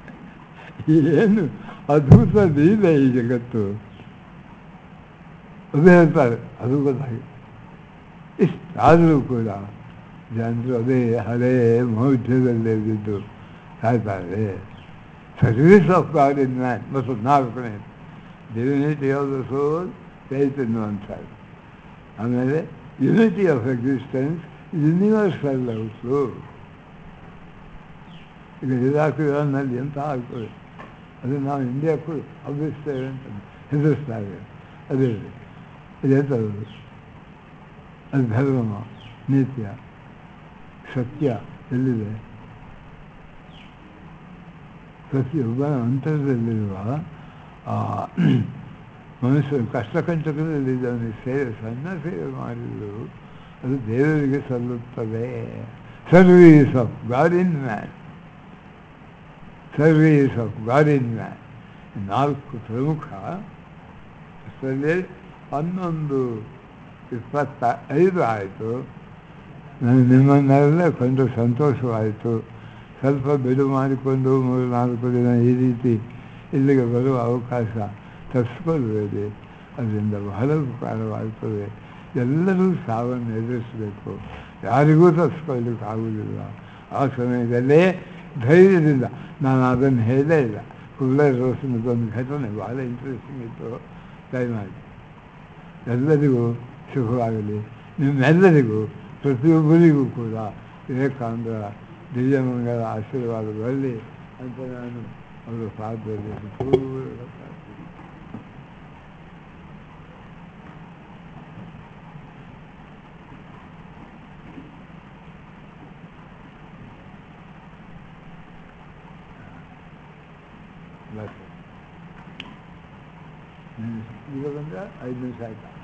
ಏನು ಅದ್ಭುತ ಲೀಲೆ ಈ ಜಗತ್ತು ಅದು ಹೇಳ್ತಾರೆ ಅದು ಗೊತ್ತಾಗಿ ಇಷ್ಟಾದರೂ ಕೂಡ ಜನರು ಅದೇ ಹಳೇ ಮೌಢ್ಯದಲ್ಲೇ ಬಿದ್ದು ಸಾಯ್ತಾರೆ service of God in man ಮತ್ತು ನಾಲ್ಕನೇ divinity of the soul faith ಎನ್ನುವಂಥದ್ದು ಆಮೇಲೆ unity of existence universal out ಈಗ ಇರಾಕ್ ಇರಾನ್ನಲ್ಲಿ ಎಂತ ಆಗ್ತದೆ ಅದು ನಾವು ಇಂಡಿಯಾಕ್ಕೂ ಹಬ್ಬಿಸ್ತೇವೆ ಅಂತ ಹೆದರಿಸ್ತಾರೆ ಅದೇ ಇದೆಂಥದ್ದು ಅದು ಧರ್ಮ ನಿತ್ಯ ಸತ್ಯ ಎಲ್ಲಿದೆ ಪ್ರತಿಯೊಬ್ಬನ ಅಂತರದಲ್ಲಿರುವ ಆ ಮನುಷ್ಯರು ಕಷ್ಟಕಂಟಕದಲ್ಲಿದ್ದಾನೆ ಸೇವೆ ಸಣ್ಣ ಸೇವೆ ಮಾಡಿದ್ರು ಅದು ದೇವರಿಗೆ ಸಲ್ಲುತ್ತದೆ service of God in man service of God in man ನಾಲ್ಕು ಪ್ರಮುಖ ಅಷ್ಟರಲ್ಲಿ ಹನ್ನೊಂದು ಇಪ್ಪತ್ತ ಐದು ಆಯಿತು ನಾನು ನಿಮ್ಮನ್ನೆಲ್ಲ ಕಂಡು ಸಂತೋಷವಾಯಿತು ಸ್ವಲ್ಪ ಬಿಡು ಮಾಡಿಕೊಂಡು ಮೂರು ನಾಲ್ಕು ದಿನ ಈ ರೀತಿ ಇಲ್ಲಿಗೆ ಬರುವ ಅವಕಾಶ ತಪ್ಪಿಸ್ಕೊಳ್ಬೇಡಿ ಅದರಿಂದ ಬಹಳ ಉಪಕಾರವಾಗ್ತದೆ ಎಲ್ಲರೂ ಸಾವನ್ನು ಎದುರಿಸಬೇಕು ಯಾರಿಗೂ ತಪ್ಪಿಸ್ಕೊಳ್ಳಿಕ್ಕೆ ಆಗುವುದಿಲ್ಲ ಆ ಸಮಯದಲ್ಲೇ ಧೈರ್ಯದಿಂದ ನಾನು ಅದನ್ನು ಹೇಳೇ ಇಲ್ಲ ಕುಳ್ಳೆ ರೋಷನದೊಂದು ಘಟನೆ ಭಾಳ ಇಂಟ್ರೆಸ್ಟಿಂಗ್ ಇತ್ತು ದಯಮಾಡಿ ಎಲ್ಲರಿಗೂ ಶುಭವಾಗಲಿ ನಿಮ್ಮೆಲ್ಲರಿಗೂ ಪ್ರತಿಯೊಬ್ಬರಿಗೂ ಕೂಡ ವಿವೇಕಾನಂದರ ದಿವ್ಯಮಂಗಲ ಆಶೀರ್ವಾದ ಬರಲಿ ಅಂತ ನಾನು ಅವರ ಪಾದದಲ್ಲಿ ಪೂರ್ವಕ ಪ್ರಾರ್ಥನೆ Bless you. ಈಗ ಬಂದ್ರೆ ಐದು ನಿಮಿಷ ಆಯ್ತಾ